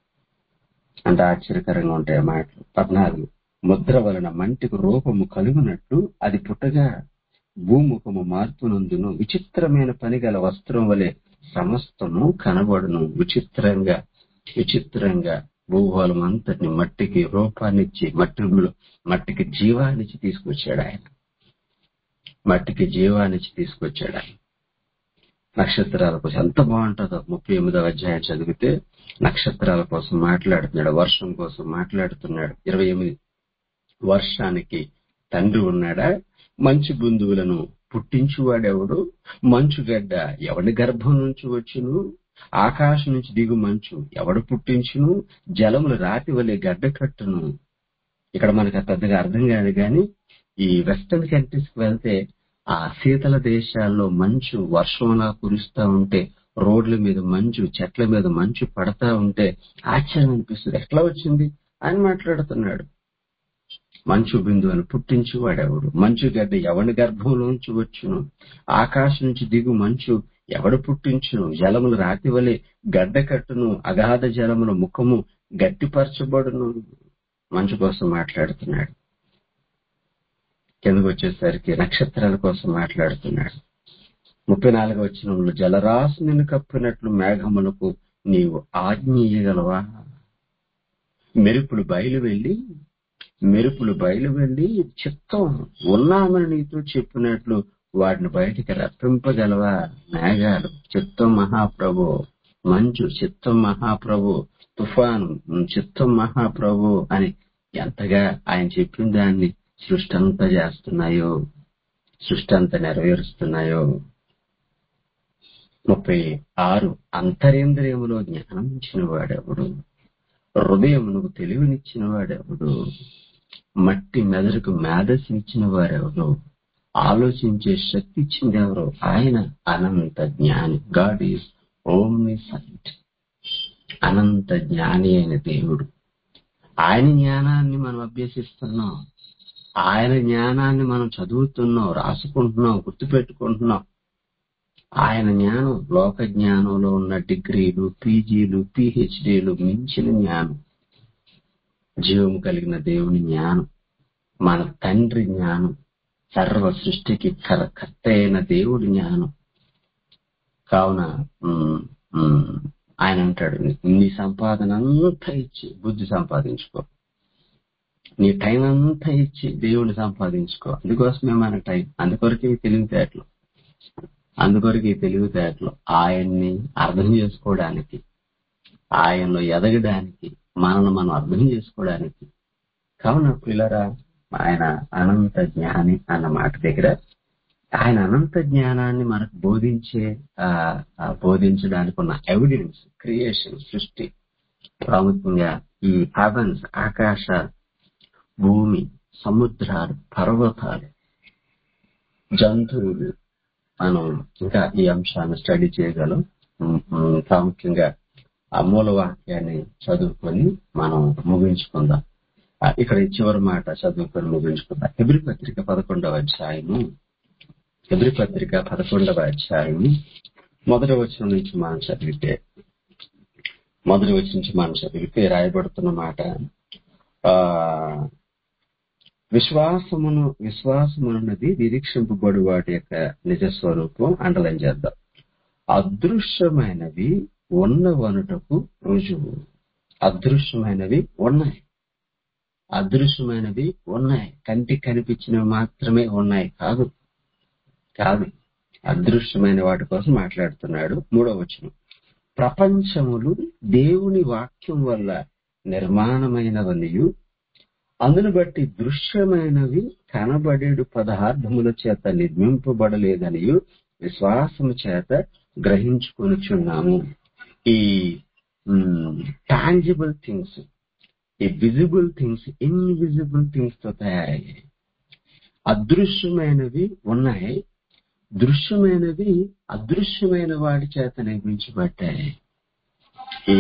అంత ఆశ్చర్యకరంగా ఉంటాయి ఆ మాటలు పద్నాలుగు ముద్ర వలన మంటికి రూపము కలుగునట్లు అది పుట్టగా భూముఖము మార్పునందును విచిత్రమైన పని గల వస్త్రం వలె సమస్తము కనబడును విచిత్రంగా విచిత్రంగా భూగోళం అంతటిని మట్టికి రూపాన్నిచ్చి మట్టిలో మట్టికి జీవాన్నిచ్చి తీసుకొచ్చాడు ఆయన మట్టికి జీవాన్నిచ్చి తీసుకొచ్చాడు ఆయన నక్షత్రాల కోసం ఎంత బాగుంటుందో ముప్పై ఎనిమిదవ అధ్యాయం చదివితే నక్షత్రాల కోసం మాట్లాడుతున్నాడు వర్షం కోసం మాట్లాడుతున్నాడు ఇరవై ఎనిమిది వర్షానికి తండ్రి ఉన్నాడా మంచు బిందువులను పుట్టించువాడెవడు మంచు గడ్డ ఎవడి గర్భం నుంచి వచ్చును ఆకాశం నుంచి దిగు మంచు ఎవడు పుట్టించును జలములు రాతి వలె గడ్డ కట్టును ఇక్కడ మనకు పెద్దగా అర్థం కాదు కానీ ఈ వెస్టర్న్ కంట్రీస్ కి వెళ్తే ఆ శీతల దేశాల్లో మంచు వర్షంలా కురుస్తా ఉంటే రోడ్ల మీద మంచు చెట్ల మీద మంచు పడతా ఉంటే ఆశ్చర్యం అనిపిస్తుంది ఎట్లా వచ్చింది అని మాట్లాడుతున్నాడు మంచు బిందువును పుట్టించి వాడెవడు మంచు గడ్డ ఎవడి గర్భంలోంచి వచ్చును ఆకాశం నుంచి దిగు మంచు ఎవడు పుట్టించును జలములు రాతి వలె గడ్డ కట్టును అగాధ జలముల ముఖము గట్టిపరచబడును మంచు కోసం మాట్లాడుతున్నాడు కిందకు వచ్చేసరికి నక్షత్రాల కోసం మాట్లాడుతున్నాడు ముప్పై నాలుగు వచ్చిన జలరాశి నిన్ను కప్పినట్లు మేఘములకు నీవు ఆజ్ఞ ఇయ్యగలవా మెరుపులు బయలు వెళ్లి మెరుపులు బయలు వెళ్లి చిత్తం ఉన్నామని నీతో చెప్పినట్లు వాటిని బయటికి రప్పింపగలవా మేఘాలు చిత్తం మహాప్రభు మంచు చిత్తం మహాప్రభు తుఫాను చిత్తం మహాప్రభు అని ఎంతగా ఆయన చెప్పిన దాన్ని సృష్టి అంతా చేస్తున్నాయో సృష్టి అంతా నెరవేరుస్తున్నాయో ముప్పై ఆరు అంతరేంద్రియములో జ్ఞానం ఇచ్చిన వాడెవడు హృదయమునకు తెలివినిచ్చిన వాడెవడు మట్టి మెదడుకు మేధస్సు ఇచ్చిన వారెవరు ఆలోచించే శక్తి ఇచ్చింది ఎవరు ఆయన అనంత జ్ఞాని గాడ్ ఈస్ ఓమ్ని సైట్ అనంత జ్ఞాని అయిన దేవుడు ఆయన జ్ఞానాన్ని మనం అభ్యసిస్తున్నాం ఆయన జ్ఞానాన్ని మనం చదువుతున్నాం రాసుకుంటున్నాం గుర్తుపెట్టుకుంటున్నాం ఆయన జ్ఞానం లోక జ్ఞానంలో ఉన్న డిగ్రీలు పీజీలు పిహెచ్డీలు మించిన జ్ఞానం జీవము కలిగిన దేవుని జ్ఞానం మన తండ్రి జ్ఞానం సర్వ సృష్టికి కర- కర్త అయిన దేవుడి జ్ఞానం కావున ఉమ్, ఉమ్, ఆయన అంటాడు నీ సంపాదన అంతా ఇచ్చి బుద్ధి సంపాదించుకో నీ టైం అంతా ఇచ్చి దేవుని సంపాదించుకో అందుకోసమే మన టైం అందుకొరకే ఈ తెలివితేటలు అందుకొరకు ఈ తెలివితేటలు ఆయన్ని అర్థం చేసుకోవడానికి ఆయనలో ఎదగడానికి మనల్ని మనం అర్థం చేసుకోవడానికి కావున పిల్లరా ఆయన అనంత జ్ఞాని అన్న మాట దగ్గర ఆయన అనంత జ్ఞానాన్ని మనకు బోధించే ఆ, ఆ, బోధించడానికి ఉన్న ఎవిడెన్స్ క్రియేషన్ సృష్టి ప్రాముఖ్యంగా ఈ హెవెన్స్ ఆకాశ భూమి సముద్రాలు పర్వతాలు జంతువులు మనం ఇంకా ఈ అంశాన్ని స్టడీ చేయగలం ఉమ్, ఉమ్, ప్రాముఖ్యంగా ఆ మూల వాక్యాన్ని చదువుకొని మనం ముగించుకుందాం ఆ, ఇక్కడ ఈ చివరి మాట చదువుకొని ముగించుకుందాం ఎబ్రి పత్రిక పదకొండవ అధ్యాయము ఎబ్రి పత్రిక పదకొండవ అధ్యాయము మొదటి వచనం నుంచి మనం చదివితే మొదటి వచనం నుంచి మనం చదివితే రాయబడుతున్న మాట ఆ విశ్వాసమును విశ్వాసమున్నది నిరీక్షింపబడు వాటి యొక్క నిజ స్వరూపం అండలం చేద్దాం అదృశ్యమైనవి ఉన్నవనుటకు రుజువు అదృశ్యమైనవి ఉన్నాయి అదృశ్యమైనవి ఉన్నాయి కంటికి కనిపించినవి మాత్రమే ఉన్నాయి కాదు కాదు అదృశ్యమైన వాటి కోసం మాట్లాడుతున్నాడు మూడవ వచనం ప్రపంచములు దేవుని వాక్యం వల్ల నిర్మాణమైనవనియు అందును బట్టి దృశ్యమైనవి కనబడేడు పదార్థముల చేత నిర్మింపబడలేదనియు విశ్వాసము చేత గ్రహించుకొనుచున్నాము ఈ టాంజిబుల్ థింగ్స్ ఈ విజిబుల్ థింగ్స్ ఇన్విజిబుల్ థింగ్స్ తో తయారయ్యాయి అదృశ్యమైనవి ఉన్నాయి దృశ్యమైనవి అదృశ్యమైన వాడి చేత నిర్మించబడ్డాయి ఈ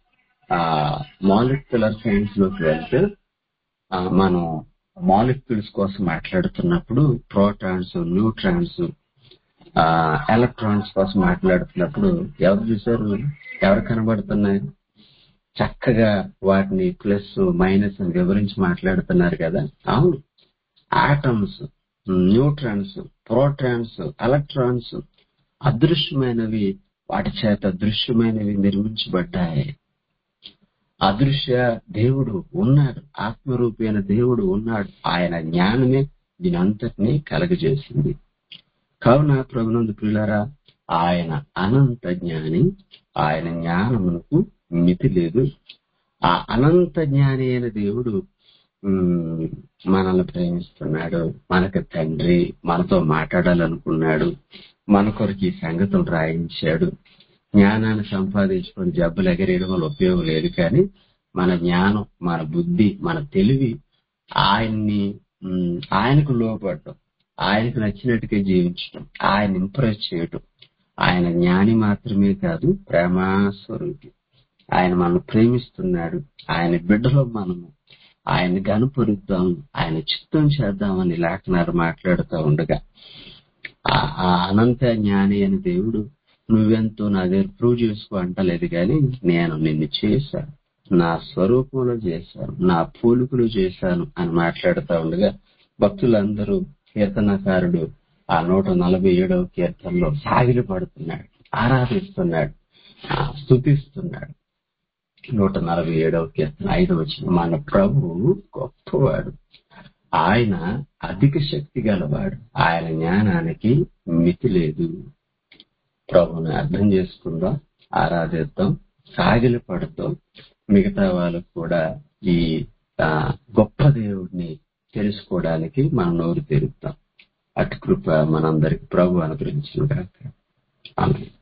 మాలిక్యులర్ సైన్స్ లోకి వెళ్తే ఆ, మనం మాలిక్యూల్స్ కోసం మాట్లాడుతున్నప్పుడు ప్రోటాన్స్ న్యూట్రాన్స్ ఎలక్ట్రాన్స్ కోసం మాట్లాడుతున్నప్పుడు ఎవరు చూసారు ఎవరు కనబడుతున్నాయి చక్కగా వాటిని ప్లస్ మైనస్ అని వివరించి మాట్లాడుతున్నారు కదా అవును ఆటమ్స్ న్యూట్రాన్స్ ప్రోటాన్స్ ఎలక్ట్రాన్స్ అదృశ్యమైనవి వాటి చేత దృశ్యమైనవి నిర్మించబడ్డాయి అదృశ్య దేవుడు ఉన్నాడు ఆత్మరూపైన దేవుడు ఉన్నాడు ఆయన జ్ఞానమే దీని అంతటినీ కలగజేసింది కావున ప్రభునందు పిల్లరా ఆయన అనంత జ్ఞాని ఆయన జ్ఞానమునకు మితి లేదు ఆ అనంత జ్ఞాని అయిన దేవుడు ఉమ్, మనల్ని ప్రేమిస్తున్నాడు మనకు తండ్రి మనతో మాట్లాడాలనుకున్నాడు మన కొరకు ఈ సంగతులు రాయించాడు జ్ఞానాన్ని సంపాదించుకొని జబ్బులు ఎగరేయడం వల్ల ఉపయోగం లేదు కానీ మన జ్ఞానం మన బుద్ధి మన తెలివి ఆయన్ని ఉమ్, ఆయనకు లోపడటం ఆయనకు నచ్చినట్టుగా జీవించడం ఆయన ఇంప్రెస్ చేయటం ఆయన జ్ఞాని మాత్రమే కాదు ప్రేమాస్వరూపి ఆయన మనం ప్రేమిస్తున్నాడు ఆయన బిడ్డలో మనము ఆయన గనుపరుద్దాం ఆయన చిత్తం చేద్దామని లేఖనాలు మాట్లాడుతూ ఉండగా ఆ ఆ అనంత జ్ఞాని అని దేవుడు నువ్వెంతో నా దగ్గర ప్రూవ్ చేసుకో అంటలేదు కానీ నేను నిన్ను చేశాను నా స్వరూపంలో చేశాను నా పోలికలు చేశాను అని మాట్లాడుతూ ఉండగా భక్తులందరూ కీర్తనకారుడు ఆ నూట నలభై ఏడవ కీర్తనలో సాగిలి పడుతున్నాడు ఆరాధిస్తున్నాడు ఆ, స్తుతిస్తున్నాడు నూట నలభై ఏడవ కీర్తన ఐదవ వచ్చిన మన ప్రభువు గొప్పవాడు ఆయన అధిక శక్తి గలవాడు ఆయన జ్ఞానానికి మితి లేదు ప్రభుని అర్థం చేసుకుందాం ఆరాధిద్దాం సాగిలి పడతాం మిగతా వాళ్ళకు కూడా ఈ ఆ, గొప్ప దేవుడిని తెలుసుకోవడానికి మనం నోరు తెరుద్దాం అటు కృప మనందరికి ప్రభు అనుగ్రహించిన ఆమె